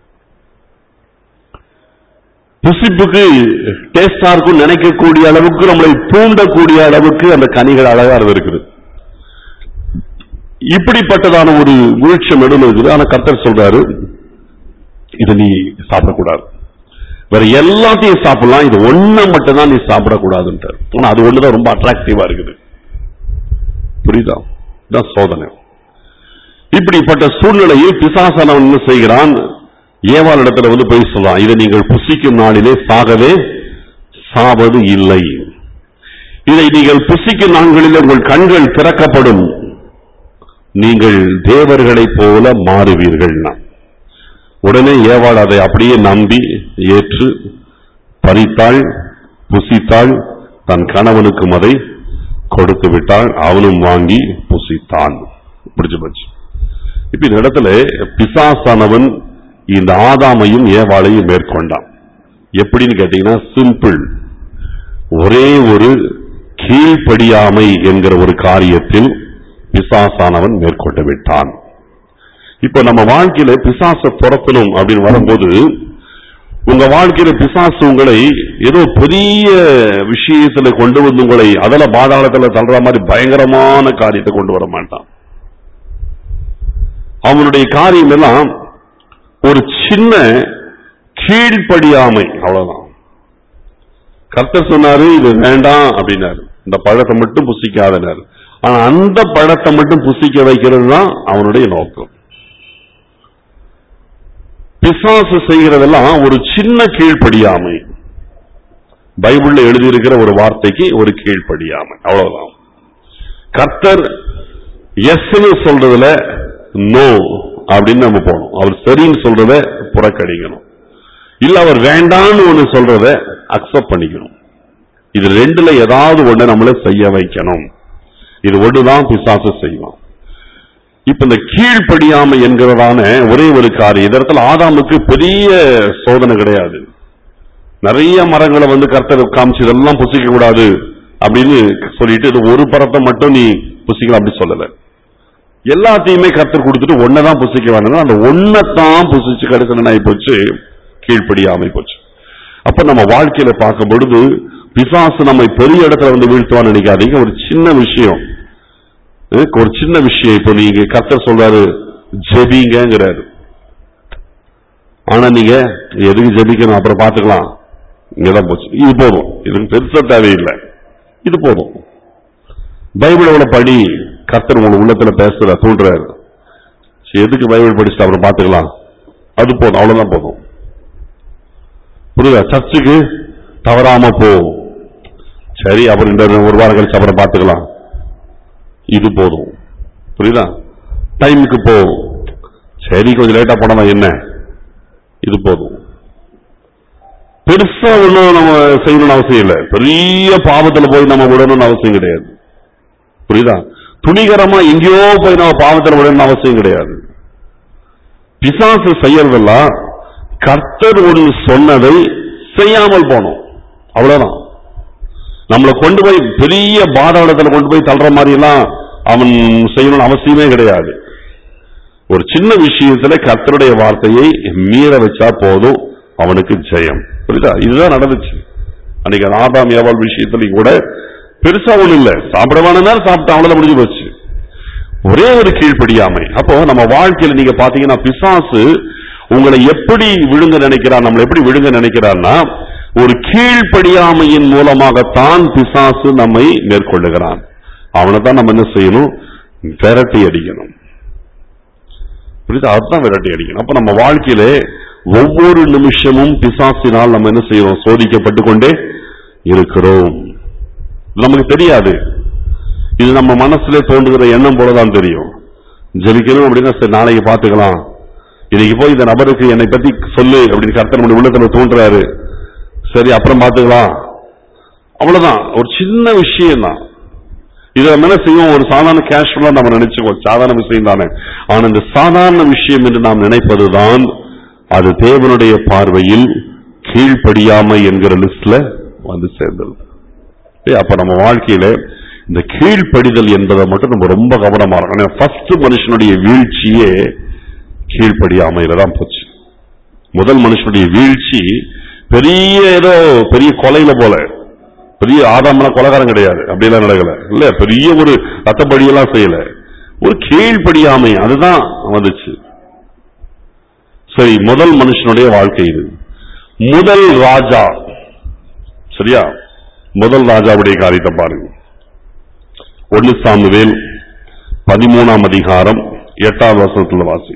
புசிப்புக்கு டேஸ்டா இருக்கும் நினைக்கக்கூடிய அளவுக்கு நம்மளை தூண்டக்கூடிய அளவுக்கு அந்த கனிகள் அழகா இருந்திருக்குது இப்படிப்பட்டதான ஒரு விருட்சம் நடுவில் இருக்குது ஆனா கர்த்தர் சொல்றாரு இதை நீ சாப்பிடக்கூடாது வேற எல்லாத்தையும் சாப்பிடலாம் இது ஒண்ண மட்டும் தான் நீ சாப்பிடக்கூடாதுன்றார் ஆனா அது ஒண்ணுதான் ரொம்ப அட்ராக்டிவா இருக்குது புரியுதா இதான் சோதனை இப்படிப்பட்ட சூழ்நிலையில் பிசாசனவன் என்ன செய்கிறான் ஏவாள் இடத்துல வந்து போய் சொல்றான் இதை நீங்கள் புசிக்கும் நாளிலே சாகவே சாவது இல்லை இதை நீங்கள் புசிக்கும் நாட்களில் உங்கள் கண்கள் திறக்கப்படும் நீங்கள் தேவர்களைப் போல மாறுவீர்கள்னா உடனே ஏவாள் அதை அப்படியே நம்பி ஏற்று பறித்தாள் புசித்தாள் தன் கணவனுக்கும் அதை கொடுத்து விட்டாள் அவனும் வாங்கி புசித்தான் பிடிச்சு போச்சு இப்ப இந்த இடத்துல பிசாசானவன் இந்த ஆதாமையும் ஏவாளையும் மேற்கொண்டான் எப்படின்னு கேட்டீங்கன்னா சிம்பிள் ஒரே ஒரு கீழ்ப்படியாமை என்கிற ஒரு காரியத்தில் பிசாசானவன் மேற்கொண்டு விட்டான் இப்ப நம்ம வாழ்க்கையில பிசாச துரத்தணும் அப்படின்னு வரும்போது உங்க வாழ்க்கையில பிசாசு உங்களை ஏதோ பெரிய விஷயத்துல கொண்டு வந்து உங்களை அதல பாதாளத்துல தள்ளுற மாதிரி பயங்கரமான காரியத்தை கொண்டு வர மாட்டான் அவனுடைய காரியம் எல்லாம் ஒரு சின்ன கீழ்ப்படியாமை அவ்வளவுதான் கர்த்தர் சொன்னாரு இது வேண்டாம் அப்படின்னாரு இந்த பழத்தை மட்டும் புசிக்காதனாரு ஆனா அந்த பழத்தை மட்டும் புசிக்க வைக்கிறது தான் அவனுடைய நோக்கம் பிசாசு செய்கிறதெல்லாம் ஒரு சின்ன கீழ்ப்படியாமை பைபிள்ல எழுதியிருக்கிற ஒரு வார்த்தைக்கு ஒரு கீழ்ப்படியாமை அவ்வளவுதான் கர்த்தர் எஸ்ன்னு சொல்றதுல நோ அப்படின்னு நம்ம போகணும் அவர் சரின்னு சொல்றத புறக்கணிக்கணும் இல்ல அவர் வேண்டான்னு ஒண்ணு சொல்றத அக்செப்ட் பண்ணிக்கணும் இது ரெண்டுல ஏதாவது ஒண்ணு நம்மள செய்ய வைக்கணும் இது ஒண்ணுதான் பிசாசு செய்வான் இப்ப இந்த கீழ்ப்படியாமை என்கிறதான ஒரே ஒரு காரியம் இந்த இடத்துல ஆதாமுக்கு பெரிய சோதனை கிடையாது நிறைய மரங்களை வந்து கர்த்தர் காமிச்சு இதெல்லாம் புசிக்க கூடாது அப்படின்னு சொல்லிட்டு இது ஒரு பரத்தை மட்டும் நீ புசிக்கலாம் அப்படி சொல்லல எல்லாத்தையுமே கர்த்தர் கொடுத்துட்டு ஒன்னதான் புசிக்க வேண்டாம் அந்த ஒன்னதான் புசிச்சு கடைசி ஆகி போச்சு கீழ்ப்படியாமை போச்சு அப்ப நம்ம வாழ்க்கையில பார்க்கும் பொழுது பிசாசு நம்மை பெரிய இடத்துல வந்து வீழ்த்துவான்னு நினைக்காதீங்க ஒரு சின்ன விஷயம் அஹ் ஒரு சின்ன விஷயம் இப்போ நீங்க கர்த்தர் சொல்றாரு ஜெபிங்கிறாரு ஆனா நீங்க எதுக்கு ஜெபிக்கணும் அப்புறம் பாத்துக்கலாம் இங்கதான் போச்சு இது போதும் இதுக்கு பெருசா தேவையில்லை இது போதும் பைபிளோட படி கர்த்தர் உங்க உள்ளத்துல பேசுற தூண்டுறாரு சரி, எதுக்கு பைபிள் படிச்சுட்டு அப்புறம் பாத்துக்கலாம் அது போதும் அவ்வளவுதான் போதும் புரியுதா சர்ச்சுக்கு தவறாம போ சரி அப்புறம் இந்த ஒரு வாரம் கழிச்சு அப்புறம் பாத்துக்கலாம் இது போதும் புரியுதா டைமுக்கு போ சரி கொஞ்சம் லேட்டா போனா என்ன இது போதும் பெருசா ஒண்ணும் நம்ம செய்யணும்னு அவசியம் இல்லை பெரிய பாவத்துல போய் நம்ம விடணும்னு அவசியம் கிடையாது புரியுதா துணிகரமா எங்கேயோ போய் நம்ம பாவத்துல விடணும்னு அவசியம் கிடையாது பிசாசு செய்யறதெல்லாம் கர்த்தர் ஒன்று சொன்னதை செய்யாமல் போனோம் அவ்வளவுதான் நம்மளை கொண்டு போய் பெரிய பாதாளத்துல கொண்டு போய் தள்ளுற மாதிரி எல்லாம் அவன் செய்யணும்னு அவசியமே கிடையாது ஒரு சின்ன விஷயத்துல கர்த்தருடைய வார்த்தையை மீற வச்சா போதும் அவனுக்கு ஜெயம் புரியுதா இதுதான் நடந்துச்சு அன்னைக்கு அந்த ஆதாம் ஏவாள் விஷயத்துலயும் கூட பெருசா ஒண்ணும் இல்ல சாப்பிடவான நேரம் சாப்பிட்டு அவ்வளவு முடிஞ்சு போச்சு ஒரே ஒரு கீழ்ப்படியாமை அப்போ நம்ம வாழ்க்கையில நீங்க பாத்தீங்கன்னா பிசாசு உங்களை எப்படி விழுங்க நினைக்கிறார் நம்மளை எப்படி விழுங்க நினைக்கிறார்னா ஒரு கீழ்ப்படியாமையின் மூலமாகத்தான் பிசாசு நம்மை மேற்கொள்ளுகிறான் அவனை தான் நம்ம என்ன செய்யணும் விரட்டி அடிக்கணும் புரியுதா அதுதான் விரட்டி அடிக்கணும் அப்ப நம்ம வாழ்க்கையில ஒவ்வொரு நிமிஷமும் பிசாசினால் நம்ம என்ன செய்யறோம் சோதிக்கப்பட்டு கொண்டே இருக்கிறோம் நமக்கு தெரியாது இது நம்ம மனசுல தோன்றுகிற எண்ணம் போலதான் தெரியும் ஜெபிக்கணும் அப்படின்னா சரி நாளைக்கு பாத்துக்கலாம் இன்னைக்கு போய் இந்த நபருக்கு என்னை பத்தி சொல்லு அப்படின்னு கர்த்தர் நம்முடைய உள்ளத்துல தோன்றாரு சரி அப்புறம் பாத்துக்கலாம் அவ்வளவுதான் ஒரு சின்ன விஷயம் தான் இதை நம்ம என்ன செய்வோம் ஒரு சாதாரண கேஷுவலா நம்ம நினைச்சுக்கோம் சாதாரண விஷயம் தானே ஆனா இந்த சாதாரண விஷயம் என்று நாம் நினைப்பதுதான் அது தேவனுடைய பார்வையில் கீழ்ப்படியாமை என்கிற லிஸ்ட்ல வந்து சேர்ந்தது ஏய், அப்ப நம்ம வாழ்க்கையில இந்த கீழ்ப்படிதல் என்பதை மட்டும் நம்ம ரொம்ப கவனமா இருக்கணும் ஃபர்ஸ்ட் மனுஷனுடைய வீழ்ச்சியே கீழ்ப்படியாமையில தான் போச்சு முதல் மனுஷனுடைய வீழ்ச்சி பெரிய ஏதோ பெரிய கொலையில போல பெரிய ஆதாமலாம் கொலைகாரம் கிடையாது அப்படியெல்லாம் நடக்கல இல்ல பெரிய ஒரு ரத்தப்படியெல்லாம் செய்யல ஒரு கீழ்ப்படியாமை அதுதான் வந்துச்சு சரி முதல் மனுஷனுடைய வாழ்க்கை இது முதல் ராஜா சரியா முதல் ராஜாவுடைய காரியத்தை பாருங்க ஒன்னு சாமுவேல் பதிமூணாம் அதிகாரம் எட்டாம் வசனத்துல வாசி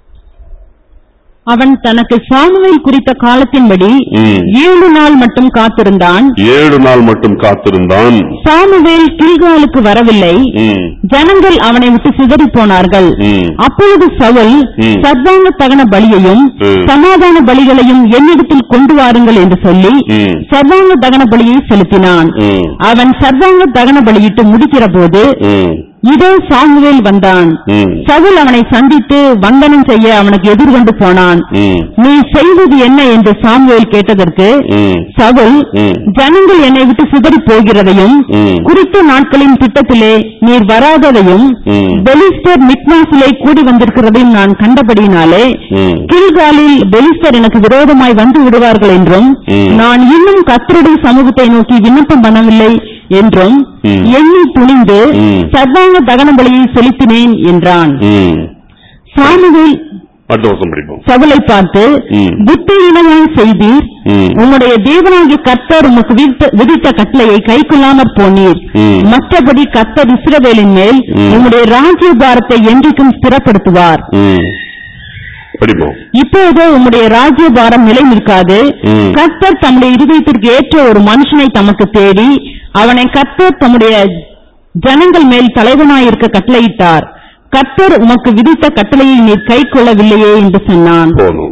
அவன் தனக்கு சாமுவேல் குறித்த காலத்தின்படி ம். ஏழு நாள் மட்டும் காத்திருந்தான் ஏழு நாள் மட்டும் காத்திருந்தான் சாமுவேல் கில்காலுக்கு வரவில்லை ம், ஜனங்கள் அவனை விட்டு சிதறி போனார்கள் ம், அப்பொழுது சவுல் ம். சர்வாங்க தகன பலியையும் ம். சமாதான பலிகளையும் என்னிடத்தில் கொண்டு வாருங்கள் என்று சொல்லி ம், சர்வாங்க தகன பலியை செலுத்தினான் ம், அவன் சர்வாங்க தகன பலியிட்டு முடிக்கிற போது ம், இதோ சாமுவேல் வந்தான் ம், சவுல் அவனை சந்தித்து வந்தனம் செய்ய அவனுக்கு எதிர்கொண்டு போனான் ம், நீ செய்வது என்ன என்று சாமுவேல் கேட்டதற்கு ம், சவுல் ம், ஜனங்கள் என்னை விட்டு சிதறி போகிறதையும் ம். குறித்த நாட்களின் திட்டத்திலே நீர் வராததையும் ம். பெலிஸ்டர் மிக்மாசிலே கூடி வந்திருக்கிறதையும் நான் கண்டபடியினாலே ம். கில்காலில் பெலிஸ்டர் எனக்கு விரோதமாய் வந்து விடுவார்கள் என்றும் ம். நான் இன்னும் கத்தருடைய சமூகத்தை நோக்கி விண்ணப்பம் பண்ணவில்லை என்றும் ம். எண்ணி துணிந்து ம். சர்வாங்க தகன பலியை செலுத்தினேன் என்றான் ம். சாமுவேல் அடுத்த வருஷம் படிப்போம் சவுலை பார்த்து ம். புத்தியினமாய் செய்தீர் ம். உம்முடைய தேவனாகிய கர்த்தர் உமக்கு விதித்த- விதித்த கட்டளையை கைக்கொள்ளாமற் போனீர் ம். மற்றபடி கர்த்தர் இஸ்ரவேலின் மேல் ம். உம்முடைய ராஜ்யபாரத்தை என்றைக்கும் ஸ்திரப்படுத்துவார் ம். படிப்போம் இப்போதோ உம்முடைய ராஜ்யபாரம் நிலை நிற்காது ம். கர்த்தர் தம்முடைய இருதயத்திற்கு ஏற்ற ஒரு மனுஷனை தமக்கு தேடி அவனை கர்த்தர் தம்முடைய ஜனங்கள் மேல் தலைவனாயிருக்க கட்டளையிட்டார் கர்த்தர் உமக்கு விதித்த கட்டளையை நீர் கை கொள்ளவில்லையே என்று சொன்னான் போதும்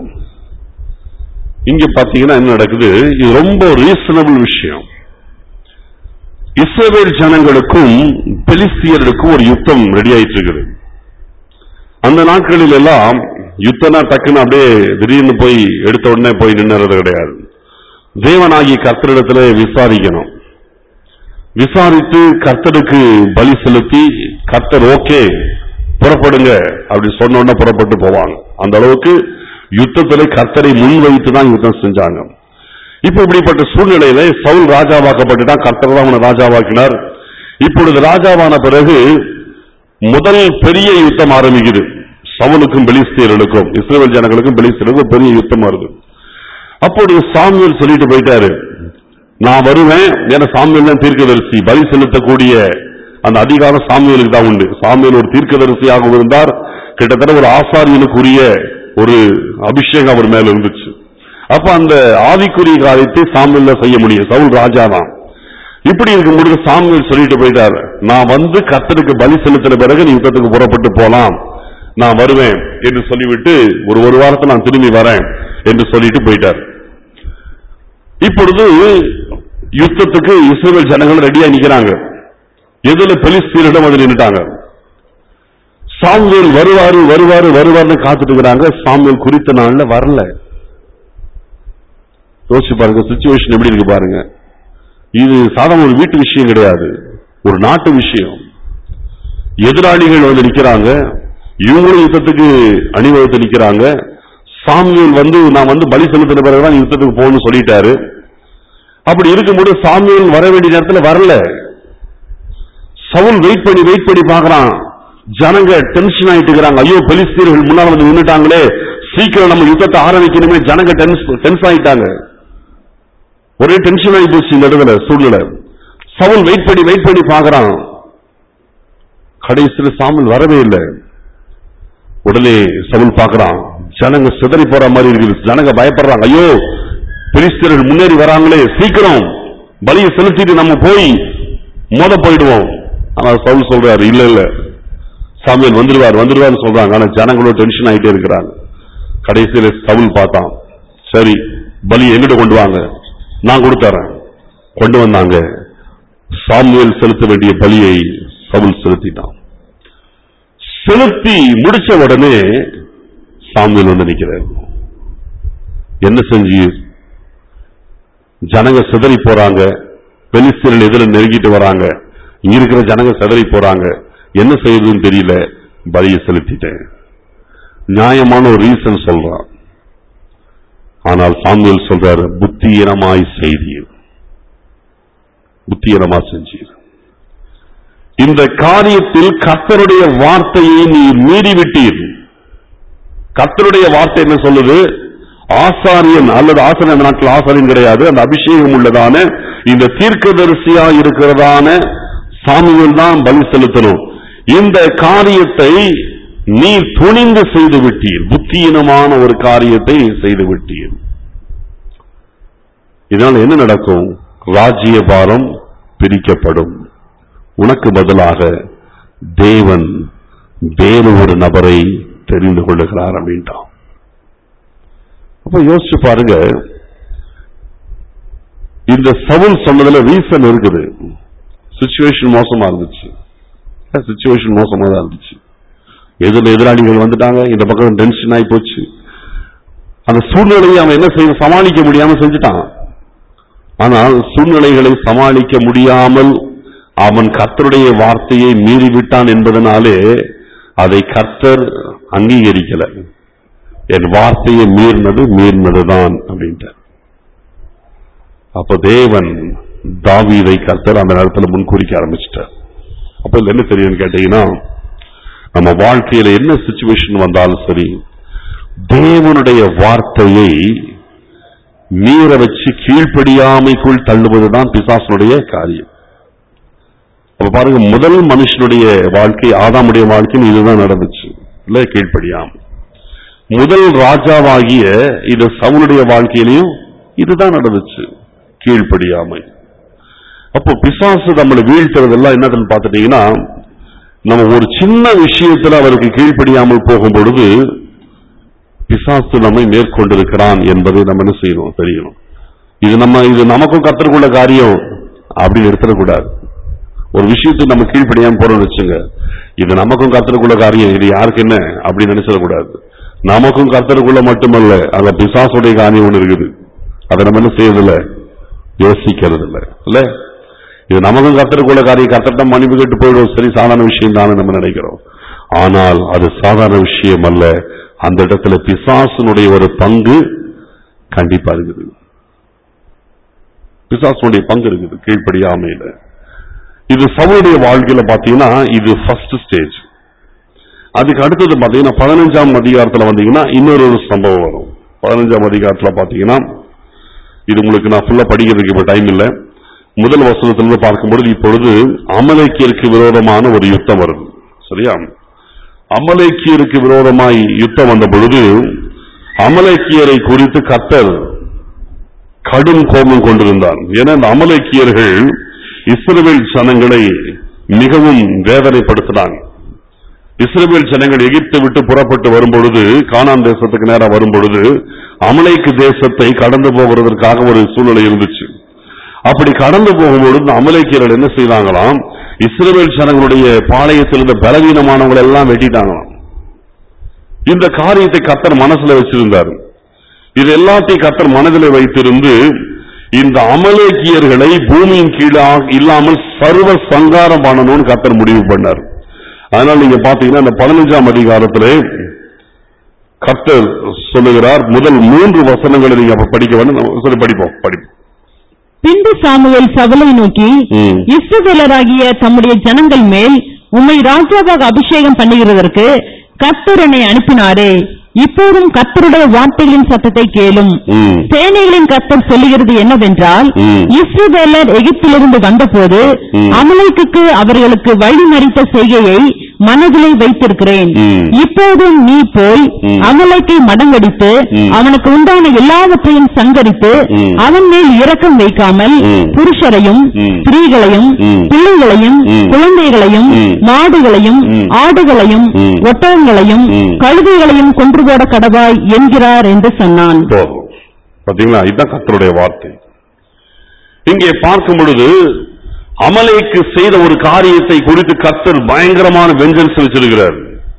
இங்க பாத்தீங்கன்னா என்ன நடக்குது இது ரொம்ப ரீசனபிள் விஷயம் இஸ்ரவேல் ஜனங்களுக்கும் பெலிஸ்தியர்களுக்கும் ஒரு யுத்தம் ரெடி ஆயிட்டு இருக்குது அந்த நாட்களில் எல்லாம் யுத்தம்னா டக்குன்னு அப்படியே திடீர்னு போய் எடுத்த உடனே போய் நின்னுறது கிடையாது தேவனாகி கர்த்தரிடத்துல விசாரிக்கணும் விசாரித்து கர்த்தருக்கு பலி செலுத்தி கர்த்தர் ஓகே புறப்படுங்க அப்படி சொன்ன உடனே புறப்பட்டு போவாங்க அந்த அளவுக்கு யுத்தத்துல கர்த்தரை முன்வைத்து தான் யுத்தம் செஞ்சாங்க இப்ப இப்படிப்பட்ட சூழ்நிலையில சவுல் ராஜாவாக்கப்பட்டுட்டான் கர்த்தர் தான் அவனை ராஜாவாக்கினார் இப்பொழுது ராஜாவான பிறகு முதல் பெரிய யுத்தம் ஆரம்பிக்குது சவுலுக்கும் பெலிஸ்தியர்களுக்கும் இஸ்ரேல் ஜனங்களுக்கும் பெலிஸ்தியர்களுக்கும் பெரிய யுத்தம் வருது அப்போது சாமுவேல் சொல்லிட்டு போயிட்டாரு நான் வருவேன் ஏன்னா சாமுவேல் தான் தீர்க்கதரிசி பலி செலுத்தக்கூடிய அந்த அதிகாரம் சாமுவேலுக்கு தான் உண்டு சாமுவேல் ஒரு தீர்க்கதரிசியாக இருந்தார் கிட்டத்தட்ட ஒரு ஆசாரியனுக்குரிய ஒரு அபிஷேகம் அவர் மேல இருந்துச்சு அப்ப அந்த ஆவிக்குரிய காரியத்தை சாமுவேல்ல செய்ய முடியும் சவுல் ராஜா தான் இப்படி இருக்கும்போது சாமுவேல் சொல்லிட்டு போயிட்டாரு நான் வந்து கர்த்தருக்கு பலி செலுத்தின பிறகு நீ யுத்தத்துக்கு புறப்பட்டு போலாம் நான் வருவேன் என்று சொல்லிவிட்டு ஒரு ஒரு வாரத்தை நான் திரும்பி வரேன் என்று சொல்லிட்டு போயிட்டார் இப்பொழுது யுத்தத்துக்கு இஸ்ரேல் ஜனங்கள் ரெடியா நிக்கிறாங்க எதுல பெலிஸ்தீனிடம் வந்து நின்னுட்டாங்க சாமுவேல் வருவாரு வருவாரு வருவாருன்னு காத்துட்டு இருக்கிறாங்க சாமுவேல் குறித்த நாள்ல வரல யோசிச்சு பாருங்க சுச்சுவேஷன் எப்படி இருக்கு பாருங்க இது சாதாரண ஒரு வீட்டு விஷயம் கிடையாது ஒரு நாட்டு விஷயம் எதிராளிகள் வந்து நிக்கிறாங்க இவங்களும் யுத்தத்துக்கு அணிவகுத்து நிக்கிறாங்க சாமுவேல் வந்து நான் வந்து பலி செலுத்தின பிறகுதான் யுத்தத்துக்கு போகணும்னு சொல்லிட்டாரு அப்படி இருக்கும்போது சாமியல் வர வேண்டிய நேரத்துல வரல சவுல் வெயிட் பண்ணி வெயிட் பண்ணி பார்க்கறான் ஜனங்க டென்ஷன் ஆயிட்டு இருக்கிறாங்க ஐயோ பெலிஸ்தீர்கள் முன்னால வந்து நின்னுட்டாங்களே சீக்கிரம் நம்ம யுத்தத்தை ஆரம்பிக்கணுமே ஜனங்க டென்ஸ் ஆயிட்டாங்க ஒரே டென்ஷன் ஆகி போச்சு இந்த இடத்துல சூழ்நிலை சவுல் வெயிட் பண்ணி வெயிட் பண்ணி பார்க்கறான் கடைசியில் சாமுல் வரவே இல்லை உடனே சவுல் பார்க்கறான் ஜனங்க சிதறி போற மாதிரி இருக்குது ஜனங்க பயப்படுறாங்க ஐயோ பெலிஸ்தீர்கள் முன்னேறி வராங்களே சீக்கிரம் பலியை செலுத்திட்டு நம்ம போய் மோத போயிடுவோம் ஆனா சவுல் சொல்றாரு இல்ல இல்ல சாமியல் வந்துருவார் வந்துருவார்னு சொல்றாங்க ஆனா ஜனங்களும் டென்ஷன் ஆயிட்டே இருக்கிறாங்க கடைசியில சவுல் பார்த்தான் சரி பலி எங்கிட்ட கொண்டு வாங்க நான் கொடுத்தறேன் கொண்டு வந்தாங்க சாமுவேல் செலுத்த வேண்டிய பலியை சவுல் செலுத்திட்டான் செலுத்தி முடிச்ச உடனே சாமுவேல் வந்து நிக்கிறார் என்ன செஞ்சு ஜனங்க சிதறி போறாங்க பெலிஸ்தீரல் எதிர நெருங்கிட்டு வராங்க இங்க இருக்கிற ஜனங்க சிதறி போறாங்க என்ன செய்யறதுன்னு தெரியல பலியை செலுத்திட்டேன் நியாயமான ஒரு ரீசன் சொல்றான் ஆனால் சாமுவேல் சொல்றாரு புத்தியீனமாய் செய்தீர் புத்தியீனமா செஞ்சீர் இந்த காரியத்தில் கர்த்தருடைய வார்த்தையை நீ மீறிவிட்டீர் கர்த்தருடைய வார்த்தை என்ன சொல்லுது ஆசாரியன் அல்லது ஆசாரியன் அந்த நாட்டில் ஆசாரியன் கிடையாது அந்த அபிஷேகம் உள்ளதான இந்த தீர்க்கதரிசியா இருக்கிறதான சாமியில் தான் பலி செலுத்தணும் இந்த காரியத்தை நீ துணிந்து செய்து விட்டீர் புத்தியினமான ஒரு காரியத்தை செய்து விட்டீர் இதனால் என்ன நடக்கும் ராஜ்ய பாரம் பிரிக்கப்படும் உனக்கு பதிலாக தேவன் வேறு ஒரு நபரை தெரிந்து கொள்ளுகிறார் அப்படின்ட்டான் அப்ப யோசிச்சு பாருங்க இந்த சவுல் சொன்னதுல ரீசன் இருக்குது சுச்சுவேஷன் மோசமா இருந்துச்சு சுச்சுவேஷன் மோசமா தான் இருந்துச்சு எதிரில் எதிராளிகள் வந்துட்டாங்க இந்த பக்கம் டென்ஷன் ஆகி போச்சு அந்த சூழ்நிலையை அவன் என்ன செய்ய சமாளிக்க முடியாம செஞ்சுட்டான் ஆனால் சூழ்நிலைகளை சமாளிக்க முடியாமல் அவன் கர்த்தருடைய வார்த்தையை மீறிவிட்டான் என்பதனாலே அதை கர்த்தர் அங்கீகரிக்கல என் வார்த்தையை மீறினது மீறினதுதான் அப்படின்ட்டு அப்ப தேவன் தாவீதை கர்த்தர் அந்த நேரத்தில் முன்கூறிக்க ஆரம்பிச்சிட்டார் அப்ப இதுல என்ன தெரியும்னு கேட்டீங்கன்னா நம்ம வாழ்க்கையில என்ன சுச்சுவேஷன் வந்தாலும் சரி தேவனுடைய வார்த்தையை மீற வச்சு கீழ்ப்படியாமைக்குள் தள்ளுவதுதான் பிசாசனுடைய காரியம் அப்ப பாருங்க முதல் மனுஷனுடைய வாழ்க்கை ஆதாமுடைய வாழ்க்கையில் இதுதான் நடந்துச்சு இல்ல கீழ்ப்படியாம முதல் ராஜாவாகிய இது சவுனுடைய வாழ்க்கையிலையும் இதுதான் நடந்துச்சு கீழ்ப்படியாமை அப்போ பிசாசு நம்மளை வீழ்த்துறதெல்லாம் என்னதுன்னு பார்த்துட்டீங்கன்னா நம்ம ஒரு சின்ன விஷயத்துல அவருக்கு கீழ்ப்படியாமல் போகும் பொழுது பிசாசு நம்மை மேற்கொண்டிருக்கிறான் என்பதை நம்ம என்ன செய்யணும் தெரியணும் இது நம்ம இது நமக்கும் கற்றுக்கொள்ள காரியம் அப்படின்னு எடுத்துடக்கூடாது ஒரு விஷயத்துக்கு நம்ம கீழ்ப்படியாம போறோம்னு வச்சுங்க இது நமக்கும் கர்த்தருக்குள்ள காரியம் இது யாருக்கு என்ன அப்படின்னு நினைச்சிடக்கூடாது நமக்கும் கர்த்தருக்குள்ள மட்டுமல்ல அந்த பிசாசுடைய காரியம் ஒண்ணு இருக்குது அதை நம்ம என்ன செய்யறதில்ல யோசிக்கிறது இல்ல இல்ல இது நமக்கும் கர்த்தருக்குள்ள காரியம் கர்த்தர்ட்ட மன்னிப்பு கேட்டு போயிடும் சரி சாதாரண விஷயம் தானே நம்ம நினைக்கிறோம் ஆனால் அது சாதாரண விஷயம் அல்ல அந்த இடத்துல பிசாசனுடைய ஒரு பங்கு கண்டிப்பா இருக்குது பிசாசனுடைய பங்கு இருக்குது கீழ்ப்படியாமையில இது சவுளுடைய வாழ்க்கையில பாத்தீங்கன்னா இது ஃபர்ஸ்ட் ஸ்டேஜ் அதுக்கு அடுத்தது பாத்தீங்கன்னா பதினஞ்சாம் அதிகாரத்துல வந்தீங்கன்னா இன்னொரு ஒரு சம்பவம் வரும் பதினஞ்சாம் அதிகாரத்துல பாத்தீங்கன்னா இது உங்களுக்கு நான் ஃபுல்லா படிக்கிறதுக்கு இப்ப டைம் இல்ல முதல் வசனத்திலிருந்து பார்க்கும்பொழுது இப்பொழுது அமலேக்கியருக்கு விரோதமான ஒரு யுத்தம் வருது சரியா அமலேக்கியருக்கு விரோதமாய் யுத்தம் வந்த பொழுது அமலேக்கியரை குறித்து கர்த்தர் கடும் கோபம் கொண்டிருந்தார் ஏன்னா இந்த அமலேக்கியர்கள் இஸ்ரவேல் ஜனங்களை மிகவும் வேதனைப்படுத்தினாங்க இஸ்ரவேல் ஜனங்கள் எகிப்தை விட்டு புறப்பட்டு வரும்பொழுது கானான் தேசத்துக்கு நேரா வரும்பொழுது அமலைக்கு தேசத்தை கடந்து போகிறதற்காக ஒரு சூழ்நிலை இருந்துச்சு அப்படி கடந்து போகும்பொழுது இந்த அமலேக்கியர்கள் என்ன செய்தாங்களாம் இஸ்ரவேல் ஜனங்களுடைய பாளையத்தில் இருந்த பலவீனமானவங்களை எல்லாம் வெட்டிட்டாங்களாம் இந்த காரியத்தை கத்தர் மனசுல வச்சிருந்தார் இது எல்லாத்தையும் கத்தர் மனதில் வைத்திருந்து இந்த அமலேக்கியர்களை பூமியின் கீழா இல்லாமல் சர்வ சங்காரம் பண்ணணும்னு கத்தர் முடிவு பண்ணார் அதனால நீங்க பாத்தீங்கன்னா இந்த பதினஞ்சாம் அதிகாரத்திலே கர்த்தர் சொல்லுகிறார் முதல் மூன்று வசனங்களை நீங்க அப்ப படிக்க வேண்டும் சரி படிப்போம் படிப்போம் பின்பு சாமுவேல் சவுலை நோக்கி ம். இஸ்ரவேலராகிய தம்முடைய ஜனங்கள் மேல் உம்மை ராஜாவாக அபிஷேகம் பண்ணுகிறதற்கு கர்த்தர் என்னை அனுப்பினாரே இப்போதும் கர்த்தருடைய வார்த்தைகளின் சத்தத்தை கேளும் ம். சேனைகளின் கர்த்தர் சொல்லுகிறது என்னவென்றால் ம். இஸ்ரவேலர் எகிப்திலிருந்து வந்தபோது ம். அமலேக்குக்கு அவர்களுக்கு வழிமறித்த செய்கையை மனதிலே வைத்திருக்கிறேன் ம். இப்போதும் நீ போய் ம். அமலேக்கை மடங்கடித்து ம். அவனுக்கு உண்டான எல்லாவற்றையும் சங்கரித்து ம். அவன் மேல் இரக்கம் வைக்காமல் ம். புருஷரையும் ம். ஸ்திரீகளையும் ம். பிள்ளைகளையும் ம். குழந்தைகளையும் ம். மாடுகளையும் ம். ஆடுகளையும் ம். ஒட்டகங்களையும் ம். கழுதைகளையும் கொன்று போட கடவாய் என்கிறார் என்று சொன்னான் போதும் பாத்தீங்களா இதுதான் கர்த்தருடைய வார்த்தை இங்கே பார்க்கும் பொழுது அமலேக்கு செய்த ஒரு காரியத்தை குறித்து கர்த்தர் பயங்கரமான வெஞ்சன்ஸ் வச்சிருக்கிறார்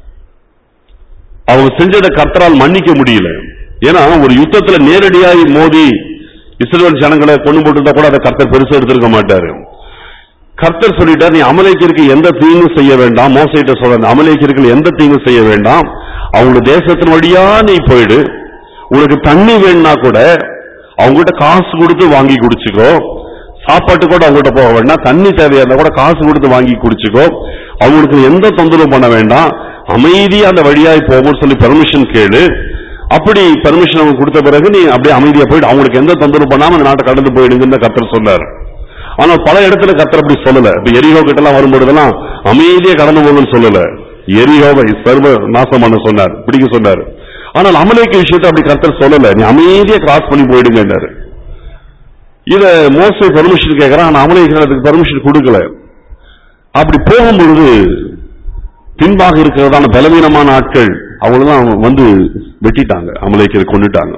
அவங்க செஞ்சதை கர்த்தரால் மன்னிக்க முடியல ஏன்னா ஒரு யுத்தத்துல நேரடியாய் மோதி இஸ்ரேல் ஜனங்களை கொண்டு போட்டுட்டா கூட அதை கர்த்தர் பெருசா எடுத்திருக்க மாட்டாரு கர்த்தர் சொல்லிட்டார் நீ அமலேக்கிற்கு எந்த தீங்கும் செய்ய வேண்டாம் மோசைட்ட சொல்ற அமலேக்கிற்கு எந்த தீங்கும் செய்ய வேண்டாம் அவங்க தேசத்தின் வழியா நீ போயிடு உனக்கு தண்ணி வேணும்னா கூட அவங்ககிட்ட காசு கொடுத்து வாங்கி குடிச்சுக்கோ சாப்பாட்டு கூட அவங்ககிட்ட போக வேண்டாம் தண்ணி தேவையா இருந்தா கூட காசு கொடுத்து வாங்கி குடிச்சுக்கோ அவங்களுக்கு எந்த தொந்தரவு பண்ண வேண்டாம் அமைதியா அந்த வழியாய் போகும்னு சொல்லி பெர்மிஷன் கேளு அப்படி பெர்மிஷன் அவங்க கொடுத்த பிறகு நீ அப்படியே அமைதியா போயிடு அவங்களுக்கு எந்த தொந்தரவு பண்ணாம அந்த நாட்டை கடந்து போயிடுங்கன்னு கர்த்தர் சொன்னார் ஆனா பல இடத்துல கர்த்தர் அப்படி சொல்லல இப்ப எரிகோ கிட்ட எல்லாம் வரும்பொழுதெல்லாம் அமைதியா கடந்து போகணும்னு சொல்லல எரியோவை சர்வ நாசம் பண்ண சொன்னார் பிடிக்க சொன்னார் ஆனால் அமலேக்கு விஷயத்தை அப்படி கர்த்தர் சொல்லல நீ அமைதியா கிராஸ் பண்ணி போயிடுங்கன்னாரு இத மோசை பெர்மிஷன் கேட்கறான் ஆனா அமலேக்கு அதுக்கு பெர்மிஷன் கொடுக்கல அப்படி போகும்பொழுது பின்பாக இருக்கிறதான பலவீனமான ஆட்கள் அவங்களெல்லாம் வந்து வெட்டிட்டாங்க அமலேக்கரை கொண்டுட்டாங்க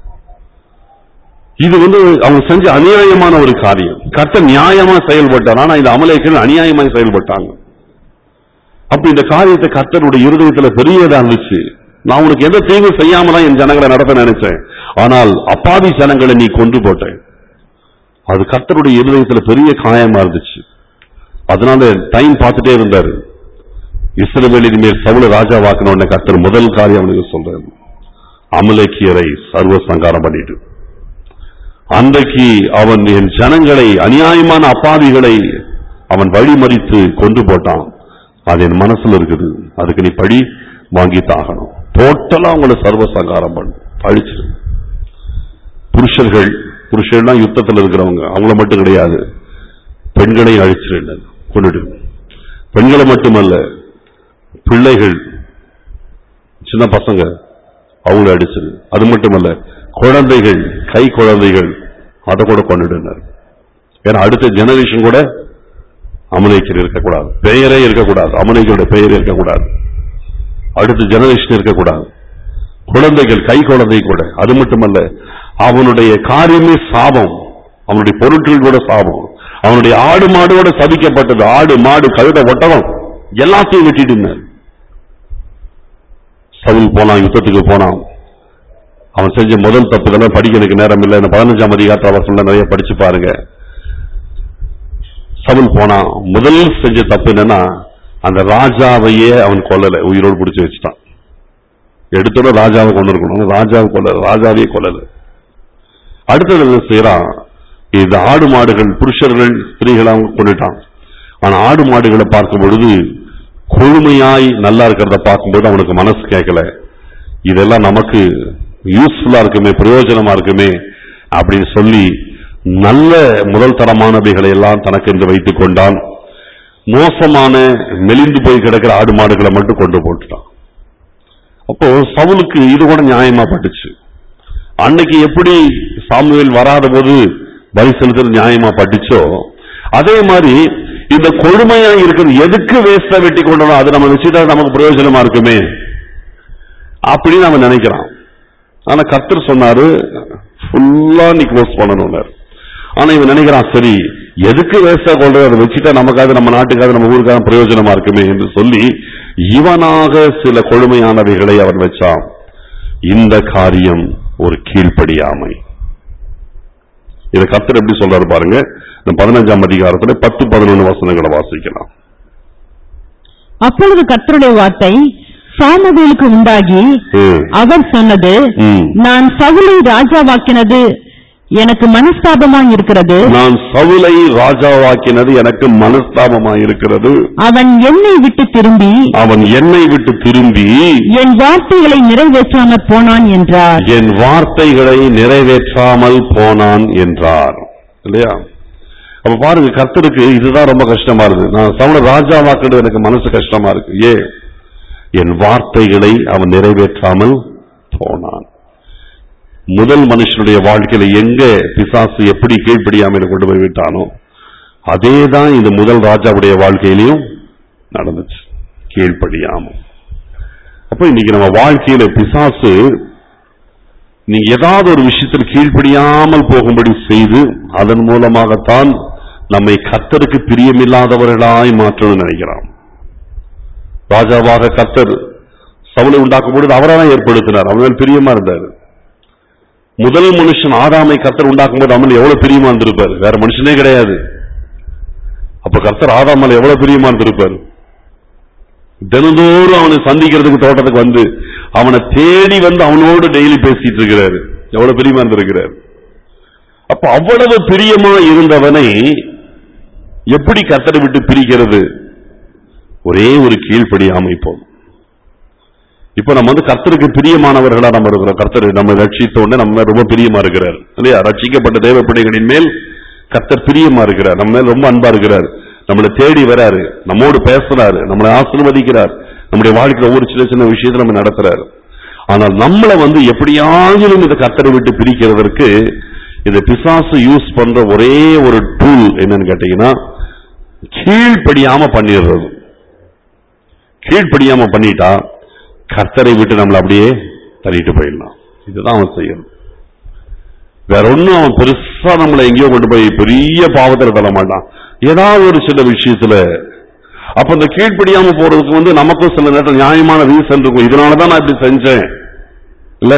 இது வந்து அவங்க செஞ்ச அநியாயமான ஒரு காரியம் கர்த்தர் நியாயமா செயல்பட்டார் ஆனா இந்த அமலேக்கர்கள் அநியாயமாய் செயல்பட்டாங்க அப்ப இந்த காரியத்தை கர்த்தருடைய இருதயத்துல பெரியதா இருந்துச்சு நான் உனக்கு எந்த தீங்கும் செய்யாம தான் என் ஜனங்களை நடத்த நினைச்சேன் ஆனால் அப்பாவி ஜனங்களை நீ கொண்டு போட்ட அது கர்த்தருடைய இருதயத்துல பெரிய காயமா இருந்துச்சு அதனால டைம் பார்த்துட்டே இருந்தாரு இஸ்ரவேலின் மேல் சவுல ராஜாவாக்கின உடனே கர்த்தர் முதல் காரியம் அவனுக்கு சொல்றாரு அமலேக்கியரை சர்வ சங்காரம் பண்ணிட்டு அன்றைக்கு அவன் என் ஜனங்களை அநியாயமான அப்பாவிகளை அவன் வழிமறித்து கொண்டு போட்டான் அது என் மனசுல இருக்குது அதுக்கு நீ பழி வாங்கி தாகணும் டோட்டலா அவங்கள சர்வ சங்காரம் பண்ணு அழிச்சிரு புருஷர்கள் புருஷர்கள்லாம் யுத்தத்தில் இருக்கிறவங்க அவங்கள மட்டும் கிடையாது பெண்களையும் அழிச்சிரு கொண்டுடு பெண்களை மட்டுமல்ல பிள்ளைகள் சின்ன பசங்க அவங்கள அடிச்சிரு அது மட்டுமல்ல குழந்தைகள் கை குழந்தைகள் அதை கூட கொண்டுடுனார் ஏன்னா அடுத்த ஜெனரேஷன் கூட அமலேக்கர் இருக்கக்கூடாது பெயரே இருக்கக்கூடாது அமலேக்கருடைய பெயர் இருக்கக்கூடாது அடுத்த ஜெனரேஷன் இருக்கக்கூடாது குழந்தைகள் கை குழந்தை கூட அது மட்டுமல்ல அவனுடைய காரியமே சாபம் அவனுடைய பொருட்கள் கூட சாபம் அவனுடைய ஆடு மாடு கூட சபிக்கப்பட்டது ஆடு மாடு கழுத ஒட்டகம் எல்லாத்தையும் வெட்டிட்டு இருந்தார் சவுல் போனான் யுத்தத்துக்கு போனான் அவன் செஞ்ச முதல் தப்பு இதெல்லாம் படிக்க எனக்கு நேரம் இல்லை இந்த பதினஞ்சாம் அதிகாரத்தை அவர் சொல்ல நிறைய படிச்சு பாருங்க சவுல் போனான் முதல் செஞ்ச தப்பு என்னன்னா அந்த ராஜாவையே அவன் கொல்லல உயிரோடு பிடிச்சு வச்சுட்டான் எடுத்தோட ராஜாவை கொண்டு இருக்கணும் ராஜாவை கொல்லல ராஜாவையே கொல்லல அடுத்தது என்ன செய்யறான் இந்த ஆடு மாடுகள் புருஷர்கள் ஸ்திரீகளை அவன் கொண்டுட்டான் ஆனா ஆடு மாடுகளை பார்க்கும் பொழுது கொழுமையாய் நல்லா இருக்கிறத பார்க்கும்போது அவனுக்கு மனசு கேட்கல இதெல்லாம் நமக்கு யூஸ்ஃபுல்லா இருக்குமே பிரயோஜனமா இருக்குமே அப்படின்னு சொல்லி நல்ல முதல் தரமானவைகளை எல்லாம் தனக்கு என்று வைத்துக் கொண்டான் மோசமான மெலிந்து போய் கிடக்கிற ஆடு மாடுகளை மட்டும் கொண்டு போட்டுட்டான் அப்போ சவுலுக்கு இது கூட நியாயமா பட்டுச்சு அன்னைக்கு எப்படி சாமுவேல் வராத போது பலி செலுத்துறது நியாயமா பட்டுச்சோ அதே மாதிரி இந்த கொழுமையா இருக்கிறது எதுக்கு வேஸ்டா வெட்டி கொண்டோம் அது நம்ம வச்சுட்டா நமக்கு பிரயோஜனமா இருக்குமே அப்படின்னு அவன் நினைக்கிறான் ஆனா கர்த்தர் சொன்னாரு ஃபுல்லா நீ க்ளோஸ் பண்ணணும்னாரு ஆனா இவன் நினைக்கிறான் சரி எதுக்கு வேஸ்டா கொள்றது அதை வச்சுட்டா நமக்காக நம்ம நாட்டுக்காக நம்ம ஊருக்காக பிரயோஜனமா இருக்குமே என்று சொல்லி இவனாக சில கொழுமையானவைகளை அவன் வச்சான் இந்த காரியம் ஒரு கீழ்ப்படியாமை இதை கர்த்தர் எப்படி சொல்றாரு பாருங்க இந்த பதினஞ்சாம் அதிகாரத்துல பத்து பதினொன்னு வசனங்களை வாசிக்கலாம் அப்பொழுது கர்த்தருடைய வார்த்தை சாமுவேலுக்கு உண்டாகி ம், அவர் சொன்னது ம், நான் சவுலை ராஜாவாக்கினது எனக்கு மனஸ்தாபமாய் இருக்கிறது நான் சவுலை ராஜாவாக்கினது எனக்கு மனஸ்தாபமாய் இருக்கிறது அவன் என்னை விட்டு திரும்பி அவன் என்னை விட்டு திரும்பி என் வார்த்தைகளை நிறைவேற்றாமற் போனான் என்றார் என் வார்த்தைகளை நிறைவேற்றாமல் போனான் என்றார் இல்லையா அப்ப பாருங்க கர்த்தருக்கு இதுதான் ரொம்ப கஷ்டமா இருக்கு நான் சவுல ராஜாவாக்குறது எனக்கு மனசு கஷ்டமா இருக்கு ஏ என் வார்த்தைகளை அவன் நிறைவேற்றாமல் போனான் முதல் மனுஷனுடைய வாழ்க்கையில எங்க பிசாசு எப்படி கீழ்ப்படியாமல் கொண்டு போய் விட்டானோ அதேதான் இந்த முதல் ராஜாவுடைய வாழ்க்கையிலையும் நடந்துச்சு கீழ்ப்படியாமல் அப்ப இன்னைக்கு நம்ம வாழ்க்கையில பிசாசு நீங்க ஏதாவது ஒரு விஷயத்தில் கீழ்ப்படியாமல் போகும்படி செய்து அதன் மூலமாகத்தான் நம்மை கத்தருக்கு பிரியமில்லாதவர்களாய் மாற்றணும்னு நினைக்கிறான் ராஜாவாக கத்தர் சவுளை உண்டாக்கும் பொழுது அவரான ஏற்படுத்தினார் அவன் மேல் பிரியமா இருந்தார் முதல் மனுஷன் ஆதாமை கத்தர் உண்டாக்கும் போது அவன் எவ்வளவு பிரியமா இருந்திருப்பார் வேற மனுஷனே கிடையாது அப்ப கர்த்தர் ஆதாமல் எவ்வளவு பிரியமா இருந்திருப்பார் தினந்தோறும் அவனை சந்திக்கிறதுக்கு தோட்டத்துக்கு வந்து அவனை தேடி வந்து அவனோடு டெய்லி பேசிட்டு இருக்கிறாரு எவ்வளவு பிரியமா இருந்திருக்கிறார் அப்ப அவ்வளவு பிரியமா இருந்தவனை எப்படி கத்தரை விட்டு பிரிக்கிறது ஒரே ஒரு கீழ்ப்படியாமை போதும் இப்ப நம்ம வந்து கர்த்தருக்கு பிரியமானவர்களா நம்ம இருக்கிறோம் கர்த்தர் நம்ம ரட்சித்த உடனே நம்ம மேல ரொம்ப பிரியமா இருக்கிறார் இல்லையா ரட்சிக்கப்பட்ட தேவ பிள்ளைகளின் மேல் கர்த்தர் பிரியமா இருக்கிறார் நம்ம மேல ரொம்ப அன்பா இருக்கிறார் நம்மளை தேடி வராரு நம்மோடு பேசுறாரு நம்மளை ஆசீர்வதிக்கிறார் நம்முடைய வாழ்க்கையில ஒவ்வொரு சின்ன சின்ன விஷயத்தை நம்ம நடத்துறாரு ஆனால் நம்மளை வந்து எப்படியாகிலும் இந்த கர்த்தரை விட்டு பிரிக்கிறதற்கு இந்த பிசாசு யூஸ் பண்ற ஒரே ஒரு டூல் என்னன்னு கேட்டீங்கன்னா கீழ்ப்படியாம பண்ணிடுறது கீழ்ப்படியாம பண்ணிட்டா கர்த்தரை விட்டு நம்மளை அப்படியே தள்ளிட்டு போயிடலாம் இதுதான் அவன் செய்யணும் வேற ஒண்ணும் அவன் பெருசா நம்மளை எங்கேயோ கொண்டு போய் பெரிய பாவத்துல தள்ள மாட்டான் ஏதாவது ஒரு சில விஷயத்துல அப்ப இந்த கீழ்ப்படியாம போறதுக்கு வந்து நமக்கும் சில நேரத்தில் நியாயமான ரீசன் இருக்கும் இதனாலதான் நான் இப்படி செஞ்சேன் இல்ல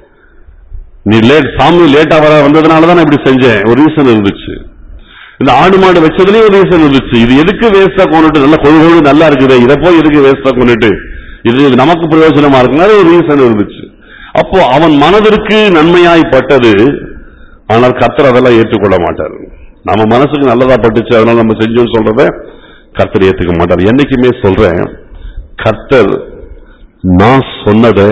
நீ லேட் சாமி லேட்டா வர வந்ததுனாலதான் நான் இப்படி செஞ்சேன் ஒரு ரீசன் இருந்துச்சு இந்த ஆடு மாடு வச்சதுலயும் ஒரு ரீசன் இருந்துச்சு இது எதுக்கு வேஸ்டா கொண்டுட்டு நல்லா கொழு கொழு நல்லா இருக்குது இதை போய் எதுக்கு வேஸ்டா கொண்டுட்டு இது நமக்கு பிரயோஜனமா இருக்குனால ஒரு ரீசன் இருந்துச்சு அப்போ அவன் மனதிற்கு நன்மையாய்ப்பட்டது ஆனால் கர்த்தர் அதெல்லாம் ஏற்றுக்கொள்ள மாட்டார் நம்ம மனசுக்கு நல்லதா பட்டுச்சு அதனால நம்ம செஞ்சோம்னு சொல்றத கர்த்தர் ஏத்துக்க மாட்டார் என்னைக்குமே சொல்றேன் கர்த்தர் நான் சொன்னதை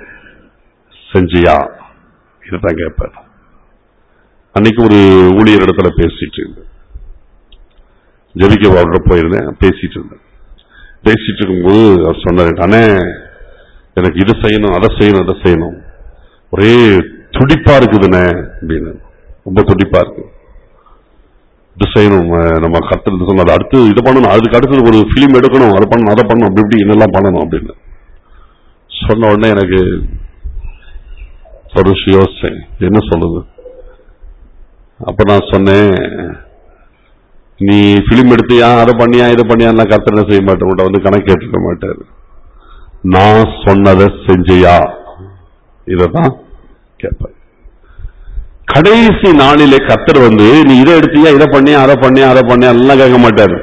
செஞ்சியா இதுதான் கேட்பார் அன்னைக்கு ஒரு ஊழியர் இடத்துல பேசிட்டு இருந்தேன் ஜெபிக்க அவர்கிட்ட போயிருந்தேன் பேசிட்டு இருந்தேன் பேசிட்டு இருக்கும்போது அவர் சொன்னாரு அண்ணே எனக்கு இது செய்யணும் அதை செய்யணும் அதை செய்யணும் ஒரே துடிப்பா இருக்குதுண்ணே அப்படின்னு ரொம்ப துடிப்பா இருக்கு இது செய்யணும் அஹ் நம்ம கத்துறது சொன்னது அடுத்து இது பண்ணணும் அதுக்கு அடுத்தது ஒரு ஃபிலிம் எடுக்கணும் அதை பண்ணணும் அதை பண்ணணும் அப்படி இப்படி என்னெல்லாம் பண்ணணும் அப்படின்னு சொன்ன உடனே எனக்கு ஒரு நிமிஷம் யோசிச்சேன் என்ன சொல்லுது அப்ப நான் சொன்னேன் நீ பிலிம் எடுத்தியா அதை பண்ணியா இதை பண்ணியா நான் கர்த்தர் என்ன செய்ய மாட்டேன் உன்கிட்ட வந்து கணக்கு கேட்டுக்க மாட்டாரு நான் சொன்னதை செஞ்சியா இததான் கேட்பேன் கடைசி நாளிலே கர்த்தர் வந்து நீ இதை எடுத்தியா இதை பண்ணியா அதை பண்ணியா அதை பண்ணியா எல்லாம் கேட்க மாட்டாரு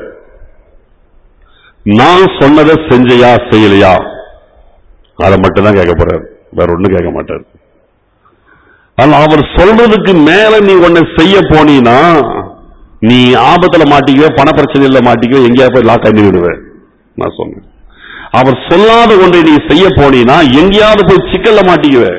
நான் சொன்னதை செஞ்சையா செய்யலையா அதை மட்டும் தான் கேட்க போறாரு வேற ஒண்ணும் கேட்க மாட்டாரு ஆனா அவர் சொல்றதுக்கு மேல நீ ஒன்ன செய்ய போனீனா நீ ஆபத்துல மாட்டிக்கோ பண பிரச்சனையில மாட்டிக்கோ எங்கேயா போய் லாக் பண்ணி விடுவேன் நான் சொன்னேன் அவர் சொல்லாத ஒன்றை நீ செய்ய போனீனா எங்கேயாவது போய் சிக்கல்ல மாட்டிக்குவே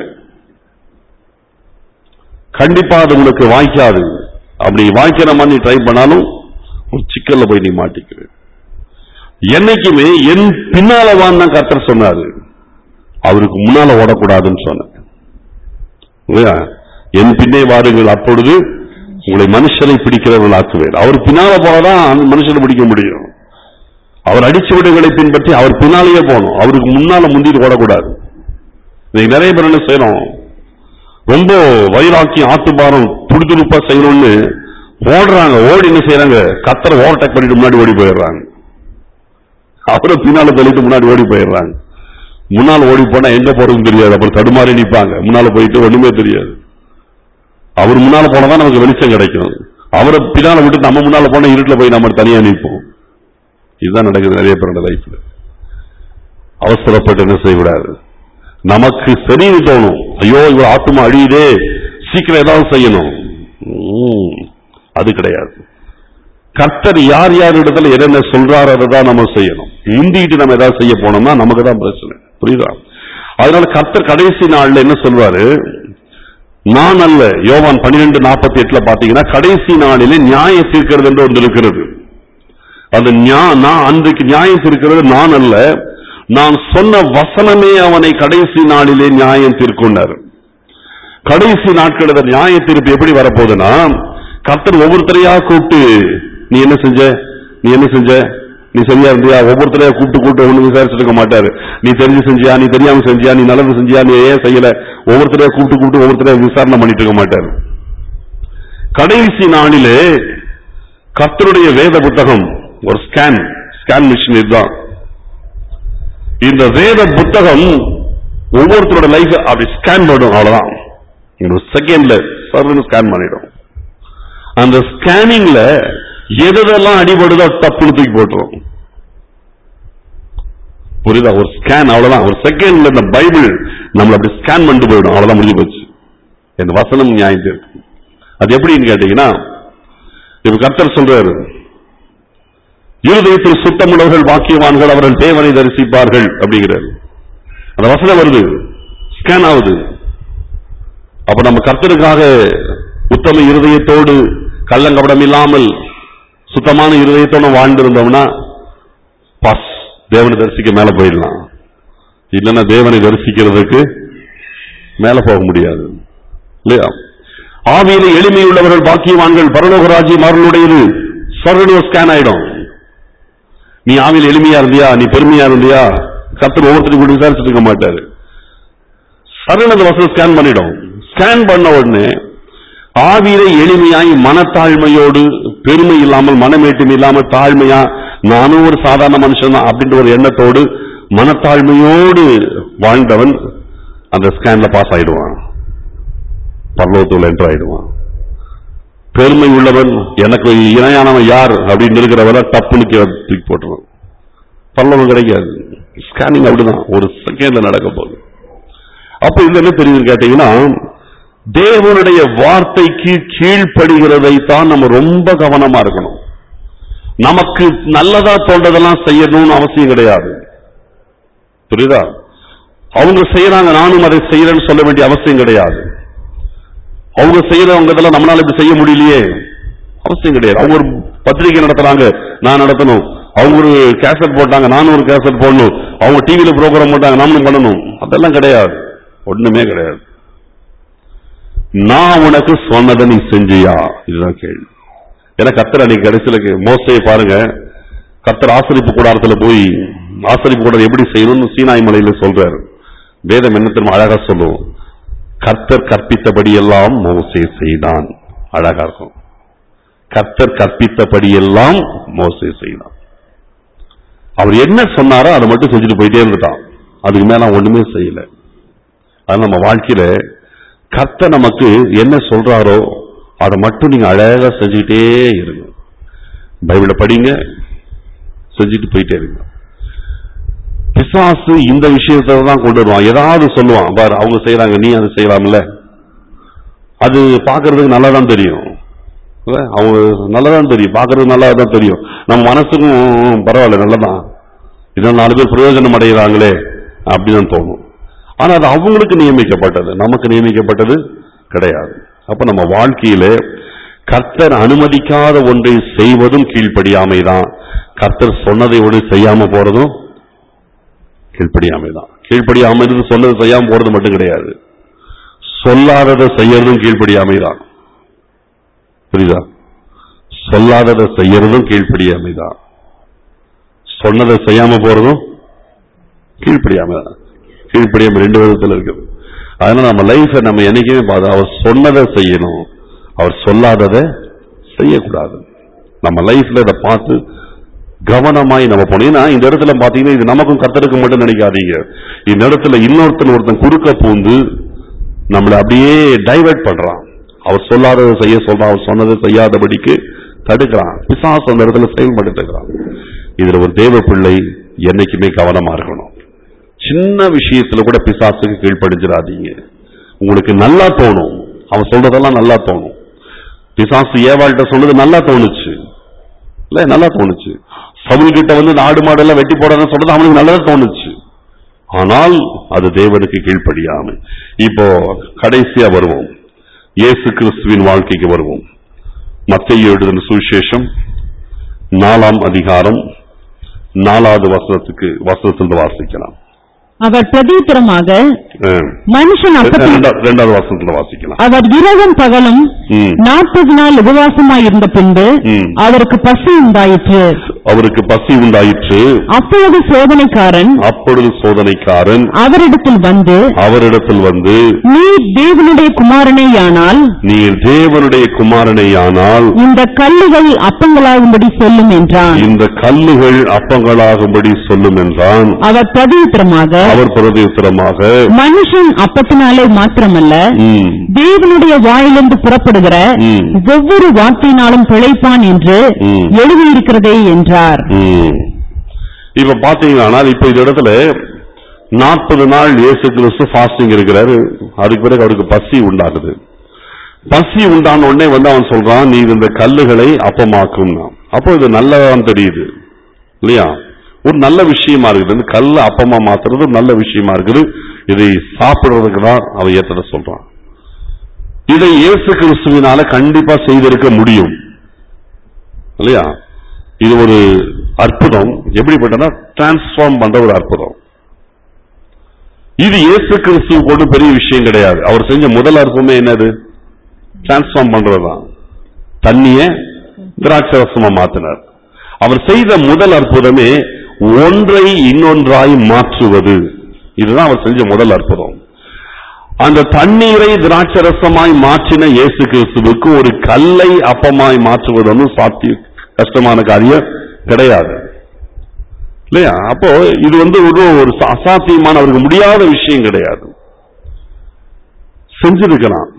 கண்டிப்பா அது உனக்கு வாய்க்காது அப்படி வாய்க்கிற மாதிரி நீ ட்ரை பண்ணாலும் ஒரு சிக்கல்ல போய் நீ மாட்டிக்குவே என்னைக்குமே என் பின்னால வான்னு கர்த்தர் சொன்னாரு அவருக்கு முன்னால ஓடக்கூடாதுன்னு சொன்னேன் இல்லையா? என் பின்னே வாருங்கள் அப்பொழுது உங்களை மனுஷனை பிடிக்கிறவர்கள் ஆக்குவேன் அவர் பின்னால போனதான் அந்த மனுஷனை பிடிக்க முடியும் அவர் அடிச்சு விடுகளை பின்பற்றி அவர் பின்னாலேயே போகணும் அவருக்கு முன்னால முந்திட்டு ஓடக்கூடாது இன்னைக்கு நிறைய பேர் என்ன செய்யறோம் ரொம்ப வைராக்கியம் ஆத்துப்பாரம் துடிதுடுப்பா செய்யணும்னு ஓடுறாங்க ஓடி என்ன செய்யறாங்க கத்தரை ஓவர்டேக் பண்ணிட்டு முன்னாடி ஓடி போயிடுறாங்க அவரை பின்னால தள்ளிட்டு முன்னாடி ஓடி போயிடுறாங்க முன்னால் ஓடி போனா எங்க போறதுன்னு தெரியாது அப்புறம் தடுமாறி நிப்பாங்க முன்னால போயிட்டு ஒண்ணுமே தெரியாது அவர் முன்னால போனதான் நமக்கு வெளிச்சம் கிடைக்கும் அவரை பின்னால விட்டு நம்ம முன்னால போனா இருட்டுல போய் நம்ம தனியா நிற்போம் இதுதான் நடக்குது நிறைய பேரோட லைஃப்ல அவசரப்பட்டு என்ன செய்யக்கூடாது நமக்கு சரின்னு தோணும் ஐயோ இவர் ஆத்மா அழியுதே சீக்கிரம் ஏதாவது செய்யணும் ம், அது கிடையாது கர்த்தர் யார் யார் இடத்துல என்னென்ன சொல்றாரோ அதை தான் நம்ம செய்யணும் இந்திட்டு நம்ம ஏதாவது செய்ய போனோம்னா நமக்கு தான் பிரச்சனை புரியுதா அதனால கர்த்தர் கடைசி நாள்ல என்ன சொல்வாரு நான் அல்ல யோவான் பன்னிரெண்டு நாற்பத்தி எட்டுல பாத்தீங்கன்னா கடைசி நாளிலே நியாய தீர்க்கிறது என்று ஒன்று இருக்கிறது அது ஞா- நான் அன்றைக்கு நியாயம் தீர்க்கிறது நான் அல்ல நான் சொன்ன வசனமே அவனை கடைசி நாளிலே நியாயம் தீர்க்குண்டார் கடைசி நாட்கள நியாய தீர்ப்பு எப்படி வரப்போகுதுன்னா கர்த்தர் ஒவ்வொருத்தரையா கூப்பிட்டு நீ என்ன செஞ்ச நீ என்ன செஞ்ச நீ சரியா இருந்தியா ஒவ்வொருத்தரையா கூப்பிட்டு கூப்பிட்டு ஒண்ணு விசாரிச்சுட்டு இருக்க மாட்டாரு நீ தெரிஞ்சு செஞ்சியா நீ தெரியாம செஞ்சியா நீ நல்லது செஞ்சியா நீ ஏன் செய்யல ஒவ்வொருத்தரையா கூப்பிட்டு கூப்பிட்டு ஒவ்வொருத்தரையா விசாரணை பண்ணிட்டு இருக்க மாட்டாரு கடைசி நாளிலே கர்த்தருடைய வேத புத்தகம் ஒரு ஸ்கேன் ஸ்கேன் மிஷின் இதுதான் இந்த வேத புத்தகம் ஒவ்வொருத்தரோட லைஃப் அப்படி ஸ்கேன் பண்ணும் அவ்வளவுதான் ஒரு செகண்ட்ல சர்வன் ஸ்கேன் பண்ணிடும் அந்த ஸ்கேனிங்ல எதெல்லாம் அடிபடுதோ தப்புன்னு தூக்கி போட்டுரும் புரியுதா ஒரு ஸ்கேன் அவ்வளவுதான் ஒரு செகண்ட்ல இந்த பைபிள் நம்மள அப்படி ஸ்கேன் பண்ணிட்டு போயிடும் அவ்வளவுதான் முடிஞ்சு போச்சு இந்த வசனம் நியாயம் இருக்கு அது எப்படின்னு கேட்டீங்கன்னா இப்ப கர்த்தர் சொல்றாரு இருதயத்தில் சுத்தமுள்ளவர்கள் வாக்கியவான்கள் அவர்கள் தேவனை தரிசிப்பார்கள் அப்படிங்கிறார் அந்த வசனம் வருது ஸ்கேன் ஆகுது அப்ப நம்ம கர்த்தருக்காக உத்தம இருதயத்தோடு கள்ளங்கபடம் இல்லாமல் சுத்தமான இருதயத்தோட வாழ்ந்திருந்தோம்னா பாஸ் தேவனை தரிசிக்க மேல போயிடலாம் இல்லைன்னா தேவனை தரிசிக்கிறதுக்கு மேல போக முடியாது இல்லையா ஆவியில எளிமையுள்ளவர்கள் பாக்கியவான்கள் பரலோக ராஜ்யம் அவர்களுடையது சர்வனுவ ஸ்கேன் ஆயிடும் நீ ஆவியில் எளிமையா இருந்தியா நீ பெருமையா இருந்தியா கத்தர் ஒவ்வொருத்தரும் கூட விசாரிச்சுட்டு இருக்க மாட்டாரு சரணத வசனம் ஸ்கேன் பண்ணிடும் ஸ்கேன் பண்ண உடனே ஆவியில எளிமையாய் மனத்தாழ்மையோடு பெருமை இல்லாமல் மனமேட்டும் இல்லாமல் தாழ்மையா நானும் ஒரு சாதாரண மனுஷன் தான் அப்படின்ற ஒரு எண்ணத்தோடு மனத்தாழ்மையோடு வாழ்ந்தவன் அந்த ஸ்கேன்ல பாஸ் ஆயிடுவான் பரலோகத்தில் என்டர் ஆயிடுவான் பெருமை உள்ளவன் எனக்கு இணையானவன் யார் அப்படின்னு இருக்கிறவரை தப்புன்னு கீழே தூக்கி போட்டுருவான் பரலோகம் கிடைக்காது ஸ்கேனிங் அப்படிதான் ஒரு செகண்ட்ல நடக்க போகுது அப்ப இது என்ன தெரியுதுன்னு கேட்டீங்கன்னா தேவனுடைய வார்த்தைக்கு கீழ்ப்படுகிறதை தான் நம்ம ரொம்ப கவனமா இருக்கணும் நமக்கு நல்லதா தோன்றதெல்லாம் செய்யணும்னு அவசியம் கிடையாது புரியுதா அவங்க செய்யறாங்க நானும் அதை செய்யறேன்னு சொல்ல வேண்டிய அவசியம் கிடையாது அவங்க செய்யறவங்க இதெல்லாம் நம்மளால இப்படி செய்ய முடியலையே அவசியம் கிடையாது அவங்க ஒரு பத்திரிகை நடத்துறாங்க நான் நடத்தணும் அவங்க ஒரு கேசட் போட்டாங்க நானும் ஒரு கேசட் போடணும் அவங்க டிவியில ப்ரோக்ராம் போட்டாங்க நாமளும் பண்ணணும் அதெல்லாம் கிடையாது ஒண்ணுமே கிடையாது நான் உனக்கு சொன்னதை நீ செஞ்சியா இதுதான் கேள்வி ஏன்னா கத்தர் அன்னைக்கு கடைசியில மோசையை பாருங்க கத்தர் ஆசரிப்பு கூடாரத்துல போய் ஆசரிப்பு கூடாரம் எப்படி செய்யணும்னு சீனாய் மலையில சொல்றாரு வேதம் என்ன தெரியுமா அழகா சொல்லுவோம் கர்த்தர் கற்பித்தபடி எல்லாம் மோசே செய்தான் அழகா இருக்கும் கர்த்தர் கற்பித்தபடி எல்லாம் மோசே செய்தான் அவர் என்ன சொன்னாரோ அதை மட்டும் செஞ்சுட்டு போயிட்டே இருந்துட்டான் அதுக்கு மேல அவன் ஒண்ணுமே செய்யல அது நம்ம வாழ்க்கையில கர்த்தர் நமக்கு என்ன சொல்றாரோ அதை மட்டும் நீங்க அழகா செஞ்சுக்கிட்டே இருங்க பைபிளை படிங்க செஞ்சுட்டு போயிட்டே இருங்க பிசாசு இந்த விஷயத்தை தான் கொண்டு வருவான் ஏதாவது சொல்லுவான் பாரு அவங்க செய்யறாங்க நீ அதை செய்யலாம்ல அது பார்க்கிறதுக்கு நல்லா தான் தெரியும் இல்ல? அவங்க நல்லதான் தெரியும் பார்க்கறதுக்கு நல்லா தான் தெரியும் நம்ம மனசுக்கும் பரவாயில்ல நல்லதான் இதனால் நாலு பேர் பிரயோஜனம் அடைகிறாங்களே அப்படிதான் தோணும் ஆனா அது அவங்களுக்கு நியமிக்கப்பட்டது நமக்கு நியமிக்கப்பட்டது கிடையாது அப்ப நம்ம வாழ்க்கையில கர்த்தர் அனுமதிக்காத ஒன்றை செய்வதும் கீழ்ப்படியாமைதான் கர்த்தர் சொன்னதை ஒன்று செய்யாம போறதும் கீழ்ப்படியாமைதான் கீழ்ப்படியாமை சொன்னது செய்யாம போறது மட்டும் கிடையாது சொல்லாததை செய்யறதும் கீழ்ப்படியாமைதான் புரியுதா சொல்லாததை செய்யறதும் கீழ்ப்படியாமைதான் சொன்னதை செய்யாம போறதும் கீழ்ப்படியாமைதான் கீழ்ப்படியாம ரெண்டு விதத்துல இருக்குது அதனால நம்ம லைஃப நம்ம என்னைக்குமே பார்த்தா அவர் சொன்னதை செய்யணும் அவர் சொல்லாததை செய்யக்கூடாது நம்ம லைஃப்ல இதை பார்த்து கவனமாய் நம்ம போனோம் ஏன்னா இந்த இடத்துல பாத்தீங்கன்னா இது நமக்கும் கத்தருக்கு மட்டும் நினைக்காதீங்க இந்த இடத்துல இன்னொருத்தன் ஒருத்தன் குறுக்க பூந்து நம்மளை அப்படியே டைவர்ட் பண்றான் அவர் சொல்லாததை செய்ய சொல்றான் அவர் சொன்னதை செய்யாதபடிக்கு தடுக்கிறான் பிசாசு அந்த இடத்துல செயல்பட்டு இருக்கிறான் இதுல ஒரு தேவ பிள்ளை என்னைக்குமே கவனமா இருக்கணும் சின்ன விஷயத்துல கூட பிசாசுக்கு கீழ்ப்படிஞ்சிடாதீங்க உங்களுக்கு நல்லா தோணும் அவன் சொல்றதெல்லாம் நல்லா தோணும் பிசாசு ஏவாள்கிட்ட சொன்னது நல்லா தோணுச்சு இல்ல நல்லா தோணுச்சு சவுல் கிட்ட வந்து இந்த ஆடு மாடு எல்லாம் வெட்டி போடாதுன்னு சொன்னது அவனுக்கு நல்லதா தோணுச்சு ஆனால் அது தேவனுக்கு கீழ்ப்படியாமை இப்போ கடைசியா வருவோம் இயேசு கிறிஸ்துவின் வாழ்க்கைக்கு வருவோம் மத்திய எழுதின சுவிசேஷம் நாலாம் அதிகாரம் நாலாவது வசனத்துக்கு வசனத்திலிருந்து வாசிக்கலாம் அவர் பிரதித்திரமாக அஹ், மனுஷன் அப்பத்தில் ரெண்டா- ரெண்டாவது வசனத்துல வாசிக்கலாம் அவர் இரவும் பகலும் ம். நாற்பது நாள் உபவாசமாய் இருந்த பின்பு ம். அவருக்கு பசி உண்டாயிற்று அவருக்கு பசி உண்டாயிற்று அப்பொழுது சோதனைக்காரன் அப்பொழுது சோதனைக்காரன் அவரிடத்தில் வந்து அவரிடத்தில் வந்து நீ தேவனுடைய குமாரனேயானால் நீர் தேவனுடைய குமாரனேயானால் இந்த கல்லுகள் அப்பங்களாகும்படி சொல்லும் என்றான் இந்த கல்லுகள் அப்பங்களாகும்படி சொல்லும் என்றான் அவர் பிரதித்திரமாக அவர் பிரதித்திரமாக மனுஷன் அப்பத்தினாலே மாத்திரமல்ல ம், தேவனுடைய வாயிலிருந்து புறப்படுகிற ம். ஒவ்வொரு வார்த்தையினாலும் பிழைப்பான் என்று ம். எழுதியிருக்கிறதே என்றார் ம். இப்ப பாத்தீங்கன்னா இப்ப இந்த இடத்துல நாற்பது நாள் இயேசு கிறிஸ்து ஃபாஸ்டிங் இருக்கிறாரு அதுக்கு பிறகு அவருக்கு பசி உண்டாகுது பசி உண்டான உடனே வந்து அவன் சொல்றான் நீ இந்த கல்லுகளை அப்பமாக்கும் அப்போ இது நல்லதான் தெரியுது இல்லையா ஒரு நல்ல விஷயமா இருக்குது இந்த கல்ல அப்பமா மாத்துறது ஒரு நல்ல விஷயமா இருக்குது இதை சாப்பிடுறதுக்கு தான் அவன் ஏத்தட சொல்றான் இதை இயேசு கிறிஸ்துவினால கண்டிப்பா செய்திருக்க முடியும் இல்லையா இது ஒரு அற்புதம் எப்படிப்பட்டனா டிரான்ஸ்ஃபார்ம் பண்ற ஒரு அற்புதம் இது இயேசு கிறிஸ்துவ கொண்டு பெரிய விஷயம் கிடையாது அவர் செஞ்ச முதல் அற்புதமே என்னது டிரான்ஸ்ஃபார்ம் பண்றதுதான் தண்ணிய திராட்சை ரசமா மாத்தினார் அவர் செய்த முதல் அற்புதமே ஒன்றை இன்னொன்றாய் மாற்றுவது இதுதான் அவர் செஞ்ச முதல் அற்புதம் அந்த தண்ணீரை திராட்சரசமாய் மாற்றின இயேசு கிறிஸ்துவுக்கு ஒரு கல்லை அப்பமாய் மாற்றுவது ஒன்றும் சாத்திய கஷ்டமான காரியம் கிடையாது இல்லையா அப்போ இது வந்து ஒரு ஒரு சா- அசாத்தியமான அவருக்கு முடியாத விஷயம் கிடையாது செஞ்சிருக்கலாம்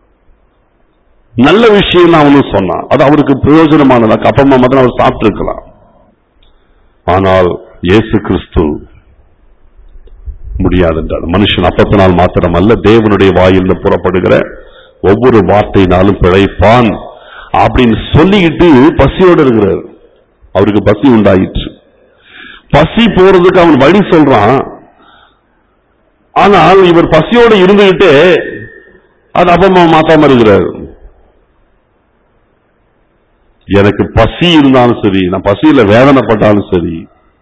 நல்ல விஷயம் அவனு சொன்னான் அது அவருக்கு பிரயோஜனமானதா அப்பமா மாத்திரம் அவர் சாப்பிட்டு இருக்கலாம் ஆனால் இயேசு கிறிஸ்து முடியாது என்றார் மனுஷன் அப்பத்தினால் மாத்திரமல்ல தேவனுடைய வாயிலிருந்து புறப்படுகிற ஒவ்வொரு வார்த்தையினாலும் பிழைப்பான் அப்படின்னு சொல்லிக்கிட்டு பசியோடு இருக்கிறார் அவருக்கு பசி உண்டாயிற்று பசி போறதுக்கு அவன் வழி சொல்றான் ஆனால் இவர் பசியோடு இருந்துகிட்டு அது அப்பமா மாத்தாம இருக்கிறார் எனக்கு பசி இருந்தாலும் சரி நான் பசியில வேதனைப்பட்டாலும் சரி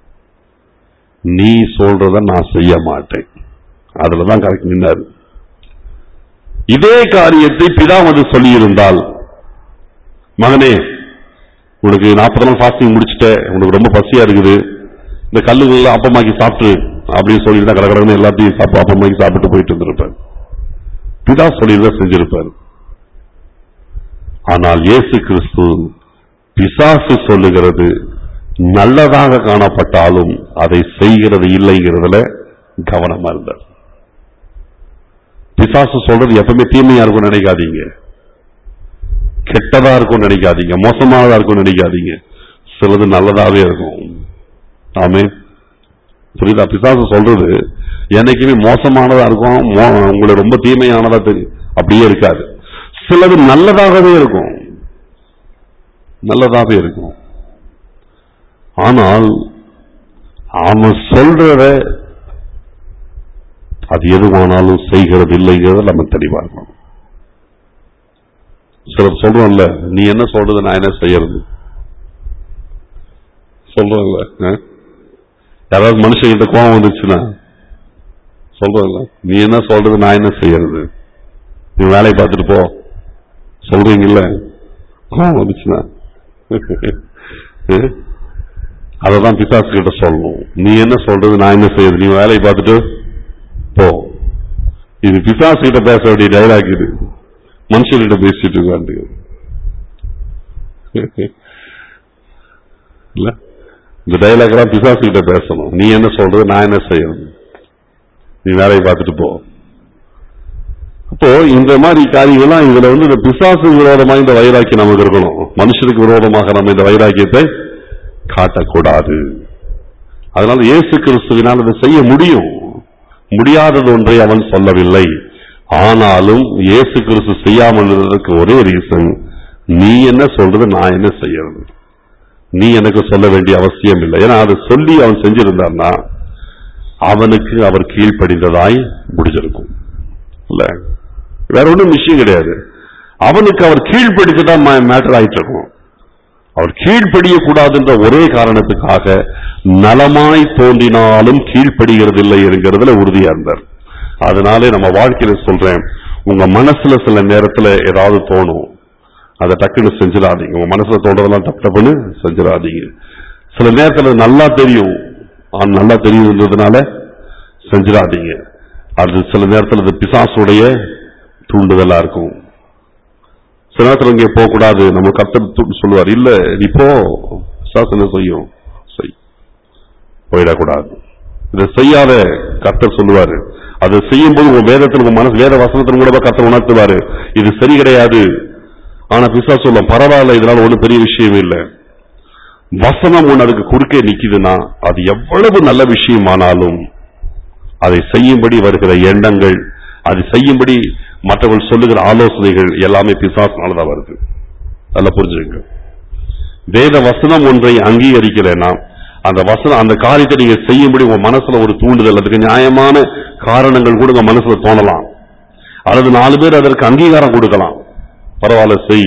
நீ சொல்றத நான் செய்ய மாட்டேன் அதுலதான் கரெக்ட் நின்னாரு இதே காரியத்தை பிதா வந்து சொல்லியிருந்தால் மகனே உனக்கு நாற்பது நாள் ஃபாஸ்டிங் முடிச்சிட்ட உனக்கு ரொம்ப பசியா இருக்குது இந்த கல்லுகள்லாம் அப்பமாக்கி சாப்பிட்டு அப்படின்னு சொல்லியிருந்தா கடற்கடன்னு எல்லாத்தையும் சாப்பிட்டு அப்பமாக்கி சாப்பிட்டு போயிட்டு இருந்திருப்பார் பிதா சொல்லியிருந்தா செஞ்சிருப்பார் ஆனால் இயேசு கிறிஸ்து பிசாசு சொல்லுகிறது நல்லதாக காணப்பட்டாலும் அதை செய்கிறது இல்லைங்கிறதுல கவனமா இருந்தார் பிசாசு சொல்றது எப்பவுமே தீமையா இருக்கும்னு நினைக்காதீங்க கெட்டதா இருக்கும்னு நினைக்காதீங்க மோசமானதா இருக்கும்னு நினைக்காதீங்க சிலது நல்லதாவே இருக்கும் ஆமே புரியுதா பிசாசு சொல்றது என்னைக்குமே மோசமானதா இருக்கும் மோ- உங்களுக்கு ரொம்ப தீமையானதா தெரியும் அப்படியே இருக்காது சிலது நல்லதாகவே இருக்கும் நல்லதாகவே இருக்கும் ஆனால் அவன் சொல்றத அது எதுவானாலும் செய்கிறது இல்லைங்கிறத நம்ம தெளிவா இருக்கணும் சிலர் சொல்றோம்ல நீ என்ன சொல்றது நான் என்ன செய்யறது சொல்றோம்ல ஆ? யாராவது மனுஷங்கிட்ட கோவம் வந்துச்சுன்னா சொல்றோம்ல நீ என்ன சொல்றது நான் என்ன செய்யறது நீ வேலையை பார்த்துட்டு போ சொல்றீங்கல்ல கோவம் வந்துச்சுன்னா அததான் பிசாசு கிட்ட சொல்லணும் நீ என்ன சொல்றது நான் என்ன செய்யறது நீ வேலையை பார்த்துட்டு போ இது பிசாசு கிட்ட பேச வேண்டிய டைலாக் இது மனுஷன்கிட்ட பேசிட்டு இருக்காண்டு இல்ல இந்த டைலாக் எல்லாம் பிசாசு கிட்ட பேசணும் நீ என்ன சொல்றது நான் என்ன செய்யறது நீ வேலையை பார்த்துட்டு போ அப்போ இந்த மாதிரி காரியங்கள்லாம் இதுல வந்து இந்த பிசாசு விரோதமா இந்த வைராக்கியம் நமக்கு இருக்கணும் மனுஷனுக்கு விரோதமாக நம்ம இந்த வைராக்கியத்தை காட்டக்கூடாது அதனால இயேசு கிறிஸ்துவினால் அதை செய்ய முடியும் முடியாதது ஒன்றை அவன் சொல்லவில்லை ஆனாலும் இயேசு கிறிஸ்து செய்யாமல் இருந்ததற்கு ஒரே ரீசன் நீ என்ன சொல்றது நான் என்ன செய்யறது நீ எனக்கு சொல்ல வேண்டிய அவசியம் இல்லை ஏன்னா அதை சொல்லி அவன் செஞ்சிருந்தான்னா அவனுக்கு அவர் கீழ்ப்படிந்ததாய் முடிஞ்சிருக்கும் இல்ல வேற ஒண்ணும் விஷயம் கிடையாது அவனுக்கு அவர் கீழ்ப்படிச்சுதான் மேட்டர் ஆயிட்டு இருக்கும் அவர் கீழ்ப்படிய கூடாதுன்ற ஒரே காரணத்துக்காக நலமாய் தோன்றினாலும் கீழ்ப்படுகிறதில்லை என்கிறதுல உறுதியா இருந்தார் அதனாலே நம்ம வாழ்க்கையில சொல்றேன் உங்க மனசுல சில நேரத்துல ஏதாவது தோணும் அதை டக்குன்னு செஞ்சிடாதீங்க உங்க மனசுல தோன்றதெல்லாம் தப்பு தப்புன்னு செஞ்சிடாதீங்க சில நேரத்துல நல்லா தெரியும் ஆ, நல்லா தெரியுன்றதுனால செஞ்சிடாதீங்க அது சில நேரத்துல அது பிசாசுடைய தூண்டுதலா இருக்கும் சில நேரத்துல இங்கே போக கூடாது நம்ம கத்த சொல்லுவார் இல்ல நீ போ பிசாசு என்ன செய்யும் செய் போயிடக்கூடாது இதை செய்யாத கர்த்தர் சொல்லுவாரு அதை செய்யும் போது உங்க வேதத்தில் உங்க மனசு வேத வசனத்தின் கூட கர்த்தர் உணர்த்துவாரு இது சரி கிடையாது ஆனா பிசா சொல்லும் பரவாயில்ல இதனால ஒண்ணும் பெரிய விஷயம் இல்லை வசனம் ஒண்ணு அதுக்கு குறுக்கே நிக்குதுன்னா அது எவ்வளவு நல்ல விஷயமானாலும் அதை செய்யும்படி வருகிற எண்ணங்கள் அதை செய்யும்படி மற்றவர்கள் சொல்லுகிற ஆலோசனைகள் எல்லாமே பிசாசினாலதான் வருது நல்லா புரிஞ்சுங்க வேத வசனம் ஒன்றை அங்கீகரிக்கலைன்னா அந்த வசனம் அந்த காரியத்தை நீங்க செய்யும்படி உங்க மனசுல ஒரு தூண்டுதல் அதுக்கு நியாயமான காரணங்கள் கூட உங்க மனசுல தோணலாம் அல்லது நாலு பேர் அதற்கு அங்கீகாரம் கொடுக்கலாம் பரவாயில்ல செய்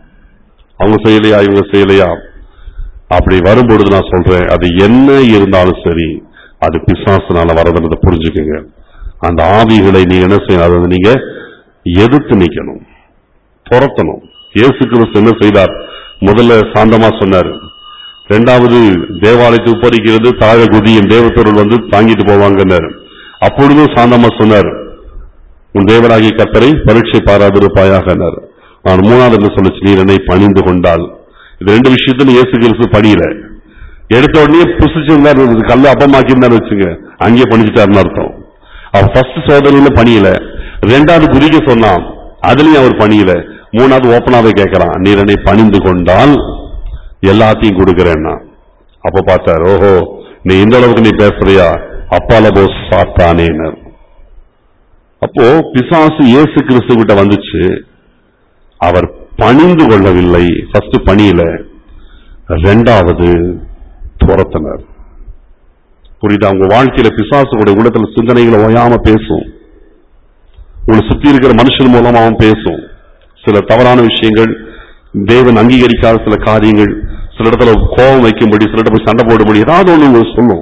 அவங்க செய்யலையா இவங்க செய்யலையா அப்படி வரும்பொழுது நான் சொல்றேன் அது என்ன இருந்தாலும் சரி அது பிசாசுனால வரதுன்றதை புரிஞ்சுக்குங்க அந்த ஆவிகளை நீங்க என்ன செய்யணும் அதை நீங்க எதிர்த்து நிக்கணும் துரத்தணும் இயேசு கிறிஸ்து என்ன செய்தார் முதல்ல சாந்தமா சொன்னார் இரண்டாவது தேவாலயத்தை உப்பரிக்கிறது தாழ குதியும் தேவத்தொருள் வந்து தாங்கிட்டு போவாங்கன்னாரு அப்பொழுதும் சாந்தமா சொன்னார் உன் தேவராகிய கத்தரை பரீட்சை பாராதிருப்பாயாகனார் நான் மூணாவது என்ன சொல்லுச்சு நீர் என்னை பணிந்து கொண்டால் இது ரெண்டு விஷயத்துல இயேசு கிறிஸ்து பணியில எடுத்த உடனே புசிச்சிருந்தார் இது கல்ல அப்பமாக்கியிருந்தாரு வச்சுங்க அங்கேயே பணிச்சிட்டாருன்னு அர்த்தம் அவர் ஃபர்ஸ்ட் சோதனையில பணியில ரெண்டாவது குதிக்க சொன்னான் அதுலயும் அவர் பணியில மூணாவது ஓப்பனாவே கேட்கறான் நீர் என்னை பணிந்து கொண்டால் எல்லாத்தையும் கொடுக்கிறேன்னா அப்ப பார்த்தார் ஓஹோ நீ இந்த அளவுக்கு நீ பேசுறியா அப்பால போ சாத்தானேனர் அப்போ பிசாசு இயேசு கிறிஸ்து கிட்ட வந்துச்சு அவர் பணிந்து கொள்ளவில்லை ஃபர்ஸ்ட் பணியில ரெண்டாவது துரத்தினர் புரியுதா உங்க வாழ்க்கையில பிசாசு கூட உள்ளத்துல சிந்தனைகளை ஓயாம பேசும் உங்களை சுத்தி இருக்கிற மனுஷன் மூலமா அவன் பேசும் சில தவறான விஷயங்கள் தேவன் அங்கீகரிக்காத சில காரியங்கள் சில இடத்துல கோபம் வைக்கும்படி சில இடத்துல போய் சண்டை போடும்படி ஏதாவது ஒண்ணு உங்களுக்கு சொல்லும்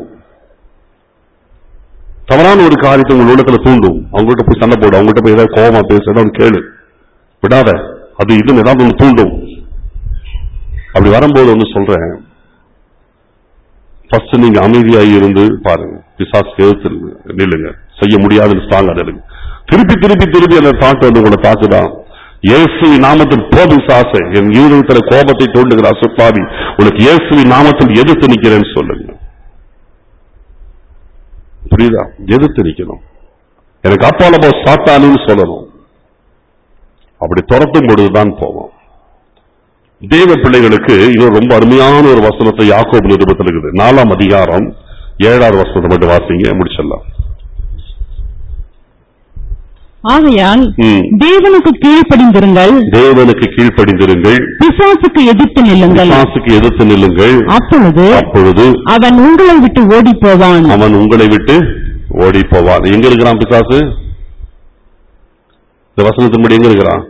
தவறான ஒரு காரியத்தை உங்க உள்ளத்துல தூண்டும் அவங்ககிட்ட போய் சண்டை போடு அவங்ககிட்ட போய் ஏதாவது கோபமா பேசு ஏதாவது ஒண்ணு கேளு விடாத அது இதுன்னு ஏதாவது ஒண்ணு தூண்டும் அப்படி வரும்போது ஒண்ணு சொல்றேன் ஃபர்ஸ்ட் நீங்க அமைதியாகி இருந்து பாருங்க பிசாசு எதிர்த்து நில்லுங்க செய்ய முடியாதுன்னு ஸ்ட்ராங்கா நில்லுங்க திருப்பி திருப்பி திருப்பி அந்த தாட்டு வந்து உங்களை தாக்குதான் இயேசுவின் நாமத்தில் போதும் சாசை என் இருதயத்துல கோபத்தை தோண்டுகிற அசுப்பாவி உனக்கு இயேசுவின் நாமத்தில் எதிர்த்து நிக்கிறேன்னு சொல்லுங்க புரியுதா எதிர்த்து நிக்கணும் எனக்கு அப்பால போ சாத்தானுன்னு சொல்லணும் அப்படி துரத்தும் பொழுதுதான் போவோம் தேவ பிள்ளைகளுக்கு இன்னும் ரொம்ப அருமையான ஒரு வசனத்தை யாக்கோபு நிருபத்தில் இருக்குது நாலாம் அதிகாரம் ஏழாவது வசனத்தை மட்டும் வாசிங்க முடிச்சிடலாம் ஆகையால் ம். தேவனுக்கு கீழ்ப்படிந்திருங்கள் தேவனுக்கு கீழ்ப்படிந்திருங்கள் பிசாசுக்கு எதிர்த்து நில்லுங்கள் பிசாசுக்கு எதிர்த்து நில்லுங்கள் அப்பொழுது அப்பொழுது அவன் உங்களை விட்டு ஓடி போவான் அவன் உங்களை விட்டு ஓடி போவான் எங்க இருக்கிறான் பிசாசு இந்த வசனத்தின்படி எங்க இருக்கிறான்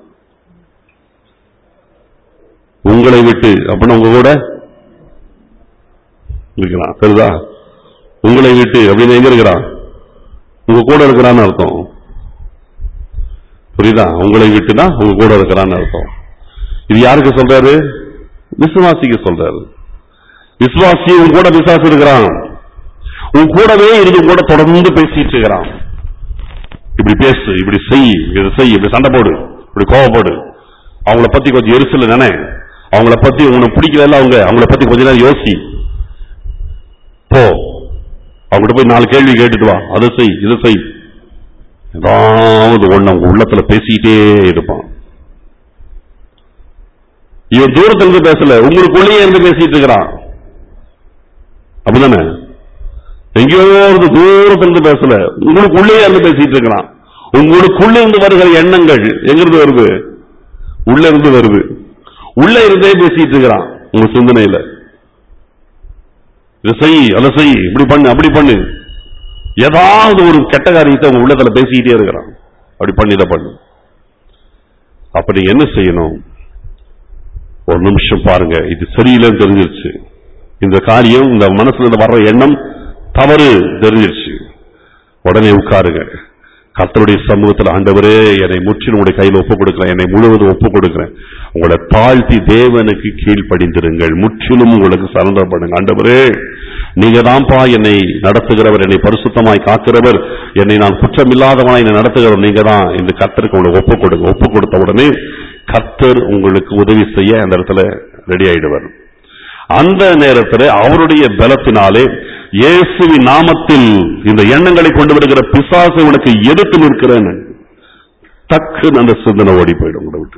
உங்களை விட்டு அப்படின்னா உங்க கூட இருக்கிறான் சரிதா உங்களை விட்டு அப்படின்னு எங்க இருக்கிறான் உங்க கூட இருக்கிறான்னு அர்த்தம் புரியுதா உங்களை விட்டுனா உங்க கூட இருக்கிறான்னு அர்த்தம் இது யாருக்கு சொல்றாரு விசுவாசிக்கு சொல்றாரு விசுவாசி உன் கூட பிசாசு இருக்கிறான் உன் கூடவே இருந்து உன் கூட தொடர்ந்து பேசிட்டு இருக்கிறான் இப்படி பேசு இப்படி செய் இப்படி செய் இப்படி சண்டை போடு இப்படி கோவப்படு அவங்கள பத்தி கொஞ்சம் எரிச்சல் நினை அவங்கள பத்தி உனக்கு பிடிக்கல அவங்க அவங்கள பத்தி கொஞ்ச நேரம் யோசி போ அவங்ககிட்ட போய் நாலு கேள்வி கேட்டுட்டு வா அதை செய் இதை செய் ஏதாவது ஒண்ணு அவங்க உள்ளத்துல பேசிக்கிட்டே இருப்பான் இவன் தூரத்துல இருந்து பேசல உங்களுக்குள்ளேயே இருந்து பேசிட்டு இருக்கிறான் அப்படிதானே எங்கேயோ இருந்து தூரத்துல இருந்து பேசல உங்களுக்குள்ளேயே இருந்து பேசிட்டு இருக்கிறான் உங்களுக்குள்ள இருந்து வருகிற எண்ணங்கள் எங்கிருந்து வருது உள்ள இருந்து வருது உள்ள இருந்தே பேசிட்டு இருக்கிறான் உங்க சிந்தனையில இதை செய் அதை செய் இப்படி பண்ணு அப்படி பண்ணு ஏதாவது ஒரு கெட்ட காரியத்தை உங்க உள்ளத்துல பேசிக்கிட்டே இருக்கிறான் அப்படி பண்ணு இதை பண்ணு அப்ப நீங்க என்ன செய்யணும் ஒரு நிமிஷம் பாருங்க இது சரியில்லைன்னு தெரிஞ்சிருச்சு இந்த காரியம் இந்த மனசுல இருந்து வர்ற எண்ணம் தவறு தெரிஞ்சிருச்சு உடனே உட்காருங்க கர்த்தருடைய சமூகத்தில் ஆண்டவரே என்னை முற்றிலும் உங்களுடைய கையில் ஒப்புக் கொடுக்கிறேன் என்னை முழுவதும் ஒப்புக் கொடுக்கிறேன் உங்களை தாழ்த்தி தேவனுக்கு கீழ்ப்படிந்திருங்கள் முற்றிலும் உங்களுக்கு சரண்டர் பண்ணுங்க ஆண்டவரே நீங்க தான்ப்பா என்னை நடத்துகிறவர் என்னை பரிசுத்தமாய் காக்கிறவர் என்னை நான் குற்றமில்லாதவனாய் என்னை நடத்துகிறவர் நீங்க தான் இந்த கர்த்தருக்கு உங்களை ஒப்புக் கொடுங்க ஒப்புக் கொடுத்த உடனே கர்த்தர் உங்களுக்கு உதவி செய்ய அந்த இடத்துல ரெடி ஆயிடுவார் அந்த நேரத்தில் அவருடைய பலத்தினாலே இயேசுவின் நாமத்தில் இந்த எண்ணங்களை கொண்டு வருகிற பிசாசு உனக்கு எதிர்த்து நிற்கிறேன் டக்குன்னு அந்த சிந்தனை ஓடி போயிடும் உங்களை விட்டு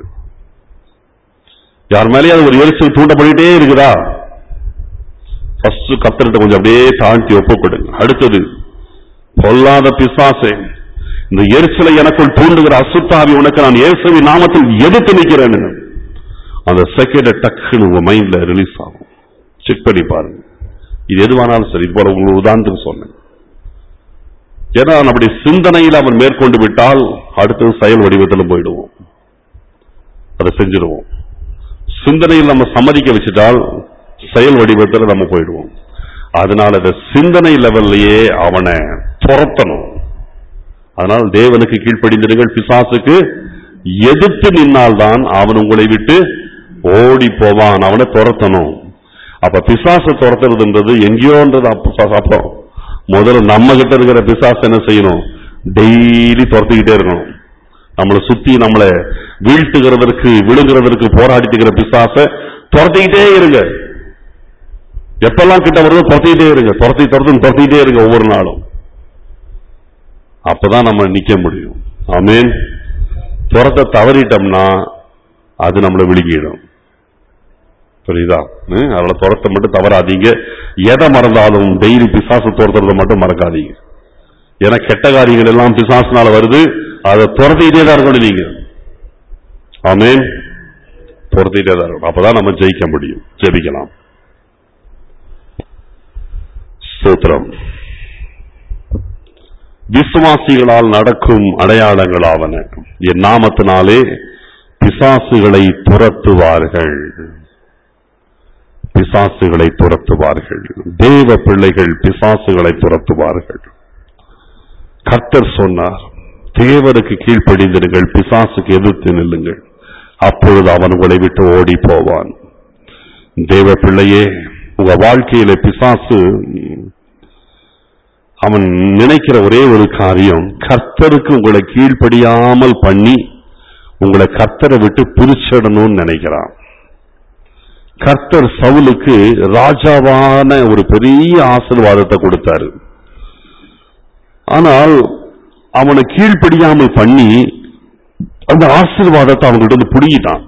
யார் மேலேயும் ஒரு எரிச்சல் தூண்டப்பட்டுட்டே இருக்குதா ஃபர்ஸ்ட் கத்தர்கிட்ட கொஞ்சம் அப்படியே தாழ்த்தி ஒப்பு கொடுங்க அடுத்தது பொல்லாத பிசாசே இந்த எரிச்சலை எனக்குள் தூண்டுகிற அசுத்தாவி உனக்கு நான் இயேசுவின் நாமத்தில் எதிர்த்து நிற்கிறேன் அந்த செகண்ட் டக்குன்னு உங்க மைண்ட்ல ரிலீஸ் ஆகும் செக் பண்ணி பாருங்க இது எதுவானாலும் சரி இப்போ உங்களுக்கு உதாரணத்துக்கு சொன்னேன் ஏன்னா நம்முடைய சிந்தனையில் அவன் மேற்கொண்டு விட்டால் அடுத்தது செயல் வடிவத்தில் போயிடுவோம் அதை செஞ்சிருவோம் சிந்தனையில் நம்ம சம்மதிக்க வச்சுட்டால் செயல் வடிவத்தில் நம்ம போயிடுவோம் அதனால இந்த சிந்தனை லெவல்லையே அவனை துரத்தணும் அதனால் தேவனுக்கு கீழ்ப்படிந்திருங்கள் பிசாசுக்கு எதிர்த்து நின்னால்தான் அவன் உங்களை விட்டு ஓடி போவான் அவனை துரத்தணும் அப்ப பிசாசை துரத்துறதுன்றது எங்கேயோன்றது அப்ப அப்புறம் முதல்ல நம்ம கிட்ட இருக்கிற பிசாசு என்ன செய்யணும் டெய்லி துரத்திக்கிட்டே இருக்கணும் நம்மளை சுத்தி நம்மளை வீழ்த்துகிறதற்கு விழுங்குறதற்கு போராடிட்டு இருக்கிற பிசாசை துரத்திக்கிட்டே இருங்க எப்பெல்லாம் கிட்ட வருதோ துரத்திக்கிட்டே இருங்க துரத்தி துரத்து துரத்திக்கிட்டே இருங்க ஒவ்வொரு நாளும் அப்பதான் நம்ம நிக்க முடியும் ஆமீன் துரத்த தவறிட்டோம்னா அது நம்மளை விழுங்கிடும் புரியுதா ம், அதனால துரத்த மட்டும் தவறாதீங்க எதை மறந்தாலும் டெய்லி பிசாசு துரத்துறத மட்டும் மறக்காதீங்க ஏன்னா கெட்ட காரியங்கள் எல்லாம் பிசாசுனால வருது அதை துரத்திக்கிட்டே தான் இருக்கணும் நீங்க ஆமீன் துரத்திக்கிட்டே தான் இருக்கணும் அப்பதான் நம்ம ஜெயிக்க முடியும் ஜெபிக்கலாம் சூத்திரம் விசுவாசிகளால் நடக்கும் அடையாளங்களாவன என் நாமத்தினாலே பிசாசுகளை துரத்துவார்கள் பிசாசுகளை துரத்துவார்கள் தேவ பிள்ளைகள் பிசாசுகளை துரத்துவார்கள் கர்த்தர் சொன்னார் தேவனுக்கு கீழ்ப்படிந்திருங்கள் பிசாசுக்கு எதிர்த்து நில்லுங்கள் அப்பொழுது அவன் உங்களை விட்டு ஓடி போவான் தேவ பிள்ளையே உங்க வாழ்க்கையில பிசாசு அவன் நினைக்கிற ஒரே ஒரு காரியம் கர்த்தருக்கு உங்களை கீழ்ப்படியாமல் பண்ணி உங்களை கர்த்தரை விட்டு பிரிச்சிடணும்னு நினைக்கிறான் கர்த்தர் சவுலுக்கு ராஜாவான ஒரு பெரிய ஆசீர்வாதத்தை கொடுத்தாரு ஆனால் அவனை கீழ்ப்படியாமல் பண்ணி அந்த ஆசீர்வாதத்தை அவங்ககிட்ட இருந்து புடுங்கிட்டான்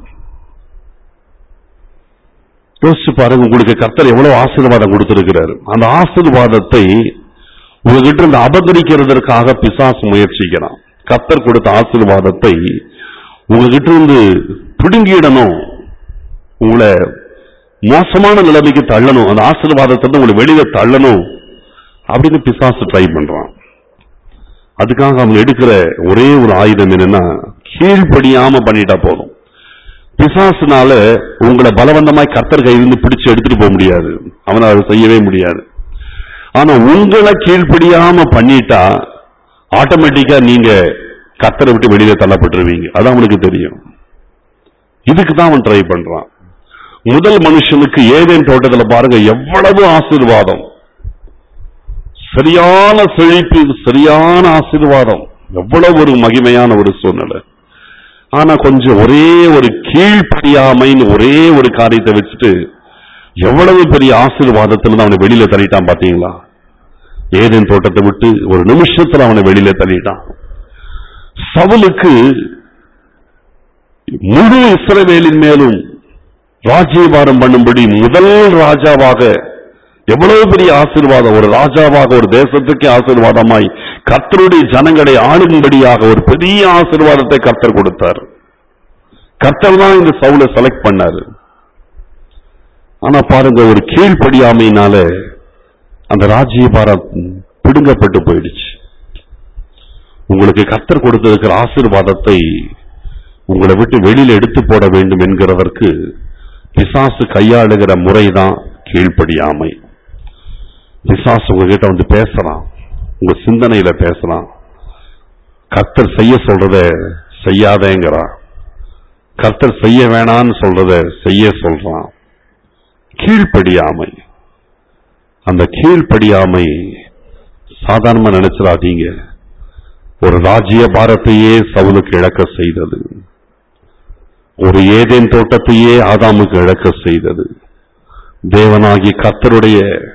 யோசிச்சு பாருங்க உங்களுக்கு கர்த்தர் எவ்வளவு ஆசீர்வாதம் கொடுத்திருக்கிறாரு அந்த ஆசீர்வாதத்தை உங்ககிட்ட இருந்து அபகரிக்கிறதற்காக பிசாசு முயற்சிக்கிறான் கர்த்தர் கொடுத்த ஆசீர்வாதத்தை உங்ககிட்ட இருந்து பிடுங்கிடணும் உங்களை மோசமான நிலைமைக்கு தள்ளணும் அந்த ஆசீர்வாதத்தை இருந்து உங்களை வெளியில தள்ளணும் அப்படின்னு பிசாசு ட்ரை பண்றான் அதுக்காக அவங்க எடுக்கிற ஒரே ஒரு ஆயுதம் என்னன்னா கீழ்ப்படியாம பண்ணிட்டா போதும் பிசாசுனால உங்களை பலவந்தமாய் கர்த்தர் கையிலிருந்து பிடிச்சு எடுத்துட்டு போக முடியாது அவனால அதை செய்யவே முடியாது ஆனா உங்களை கீழ்ப்படியாம பண்ணிட்டா ஆட்டோமேட்டிக்கா நீங்க கர்த்தரை விட்டு வெளியில தள்ளப்பட்டுருவீங்க அது அவனுக்கு தெரியும் இதுக்கு தான் அவன் ட்ரை பண்றான் முதல் மனுஷனுக்கு ஏதேன் தோட்டத்துல பாருங்க எவ்வளவு ஆசீர்வாதம் சரியான செழிப்பு சரியான ஆசீர்வாதம் எவ்வளவு ஒரு மகிமையான ஒரு சூழ்நிலை ஆனா கொஞ்சம் ஒரே ஒரு கீழ்ப்படியாமைன்னு ஒரே ஒரு காரியத்தை வச்சுட்டு எவ்வளவு பெரிய ஆசீர்வாதத்துல அவனை வெளியில தள்ளிட்டான் பாத்தீங்களா ஏதேன் தோட்டத்தை விட்டு ஒரு நிமிஷத்துல அவனை வெளியில தள்ளிட்டான் சவுலுக்கு முழு இஸ்ரவேலின் மேலும் ராஜ்யபாரம் பண்ணும்படி முதல் ராஜாவாக எவ்வளவு பெரிய ஆசீர்வாதம் ஒரு ராஜாவாக ஒரு தேசத்துக்கே ஆசீர்வாதமாய் கர்த்தருடைய ஜனங்களை ஆளும்படியாக ஒரு பெரிய ஆசீர்வாதத்தை கர்த்தர் கொடுத்தார் கர்த்தர் தான் இந்த சவுலை செலக்ட் பண்ணாரு ஆனா பாருங்க ஒரு கீழ்ப்படியாமையினால அந்த ராஜ்ய பாரம் பிடுங்கப்பட்டு போயிடுச்சு உங்களுக்கு கத்தர் கொடுத்திருக்கிற ஆசீர்வாதத்தை உங்களை விட்டு வெளியில எடுத்து போட வேண்டும் என்கிறதற்கு பிசாசு கையாளுகிற முறைதான் கீழ்ப்படியாமை பிசாசு உங்ககிட்ட வந்து பேசலாம் உங்க சிந்தனையில பேசலாம் கர்த்தர் செய்ய சொல்றத செய்யாதேங்கிறான் கர்த்தர் செய்ய வேணான்னு சொல்றத செய்ய சொல்றான் கீழ்ப்படியாமை அந்த கீழ்ப்படியாமை சாதாரணமா நினைச்சிடாதீங்க ஒரு ராஜ்ய பாரத்தையே சவுலுக்கு இழக்க செய்தது ஒரு ஏதேன் தோட்டத்தையே ஆதாமுக்கு இழக்க செய்தது தேவனாகி கர்த்தருடைய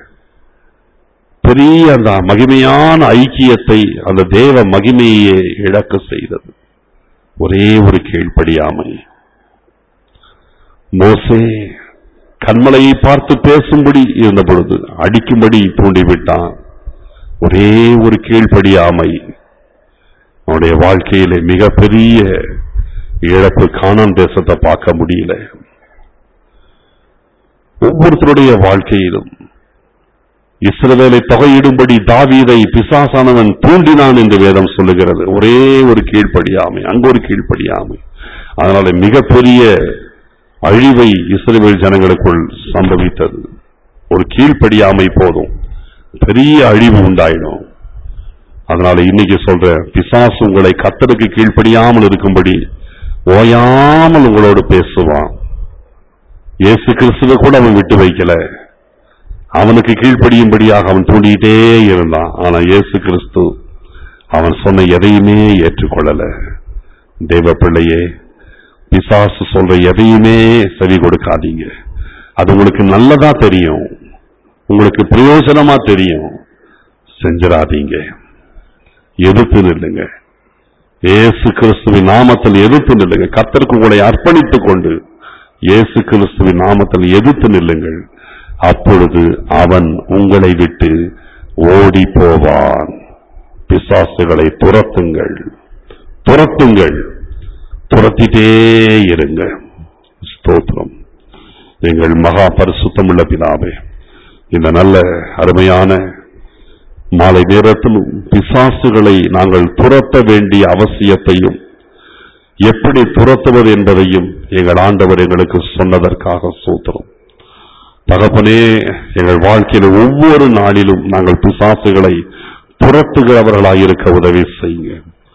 பெரிய அந்த மகிமையான ஐக்கியத்தை அந்த தேவ மகிமையே இழக்க செய்தது ஒரே ஒரு கீழ்ப்படியாமை மோசே கண்மலையை பார்த்து பேசும்படி இருந்த பொழுது அடிக்கும்படி தூண்டிவிட்டான் ஒரே ஒரு கீழ்ப்படியாமை அவனுடைய வாழ்க்கையிலே மிகப்பெரிய இழப்பு காணான் தேசத்தை பார்க்க முடியல ஒவ்வொருத்தருடைய வாழ்க்கையிலும் இஸ்ரவேலை தொகையிடும்படி தாவீதை பிசாசானவன் தூண்டினான் என்று வேதம் சொல்லுகிறது ஒரே ஒரு கீழ்ப்படியாமை அங்க ஒரு கீழ்ப்படியாமை அதனால மிகப்பெரிய அழிவை இஸ்ரவேல் ஜனங்களுக்குள் சம்பவித்தது ஒரு கீழ்ப்படியாமை போதும் பெரிய அழிவு உண்டாயிடும் அதனால இன்னைக்கு சொல்ற பிசாசு உங்களை கத்தருக்கு கீழ்ப்படியாமல் இருக்கும்படி ஓயாமல் உங்களோடு பேசுவான் இயேசு கிறிஸ்துவ கூட அவன் விட்டு வைக்கல அவனுக்கு கீழ்ப்படியும்படியாக அவன் தூண்டிட்டே இருந்தான் ஆனா இயேசு கிறிஸ்து அவன் சொன்ன எதையுமே ஏற்றுக்கொள்ளல தேவ பிள்ளையே பிசாசு சொல்ற எதையுமே செவி கொடுக்காதீங்க அது உங்களுக்கு நல்லதா தெரியும் உங்களுக்கு பிரயோஜனமா தெரியும் செஞ்சிடாதீங்க எதிர்த்து நில்லுங்க இயேசு கிறிஸ்துவின் நாமத்தில் எதிர்த்து நில்லுங்க கத்தருக்கு உங்களை அர்ப்பணித்துக் கொண்டு இயேசு கிறிஸ்துவின் நாமத்தில் எதிர்த்து நில்லுங்கள் அப்பொழுது அவன் உங்களை விட்டு ஓடி போவான் பிசாசுகளை துரத்துங்கள் துரத்துங்கள் துரத்திட்டே இருங்க ஸ்தோத்திரம் எங்கள் மகா பரிசுத்தமுள்ள பிதாவே இந்த நல்ல அருமையான மாலை நேரத்திலும் பிசாசுகளை நாங்கள் துரத்த வேண்டிய அவசியத்தையும் எப்படி துரத்துவது என்பதையும் எங்கள் ஆண்டவர் எங்களுக்கு சொன்னதற்காக சூத்திரம் தகப்பனே எங்கள் வாழ்க்கையில ஒவ்வொரு நாளிலும் நாங்கள் பிசாசுகளை துரத்துகிறவர்களாயிருக்க உதவி செய்யுங்க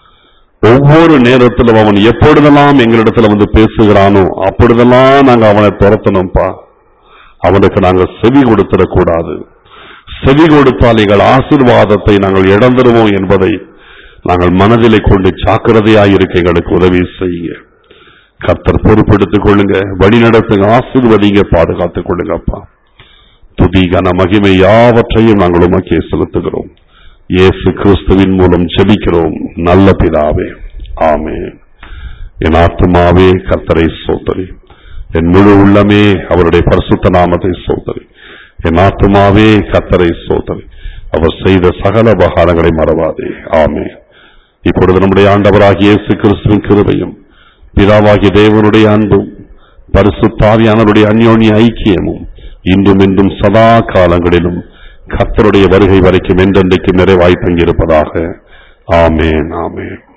ஒவ்வொரு நேரத்திலும் அவன் எப்பொழுதெல்லாம் எங்களிடத்துல வந்து பேசுகிறானோ அப்பொழுதெல்லாம் நாங்க அவனை துரத்தணும்ப்பா அவனுக்கு நாங்க செவி கொடுத்திடக்கூடாது செவி கொடுத்தால் எங்கள் ஆசீர்வாதத்தை நாங்கள் இழந்துருவோம் என்பதை நாங்கள் மனதிலே கொண்டு ஜாக்கிரதையாயிருக்க எங்களுக்கு உதவி செய்யுங்க கர்த்தர் பொறுப்பெடுத்துக் கொள்ளுங்க வழி நடத்துங்க ஆசீர்வதிங்க பாதுகாத்துக் கொள்ளுங்கப்பா துதி கன மகிமை யாவற்றையும் நாங்கள் உமக்கே செலுத்துகிறோம் இயேசு கிறிஸ்துவின் மூலம் ஜெபிக்கிறோம் நல்ல பிதாவே ஆமென் என் ஆத்துமாவே கர்த்தரை சோதரி என் முழு உள்ளமே அவருடைய பரிசுத்த நாமத்தை சோதரி என் ஆத்துமாவே கர்த்தரை சோதரி அவர் செய்த சகல உபகாரங்களை மறவாதே ஆமே இப்பொழுது நம்முடைய ஆண்டவராகிய இயேசு கிறிஸ்துவின் கிருபையும் பிதாவாகிய தேவனுடைய அன்பும் பரிசுத்தாவியானவருடைய அந்யோன்ய ஐக்கியமும் இன்றும் இன்றும் சதா காலங்களிலும் கர்த்தருடைய வருகை வரைக்கும் என்றென்றைக்கும் நிறைவாய் தங்கியிருப்பதாக ஆமேன் ஆமேன்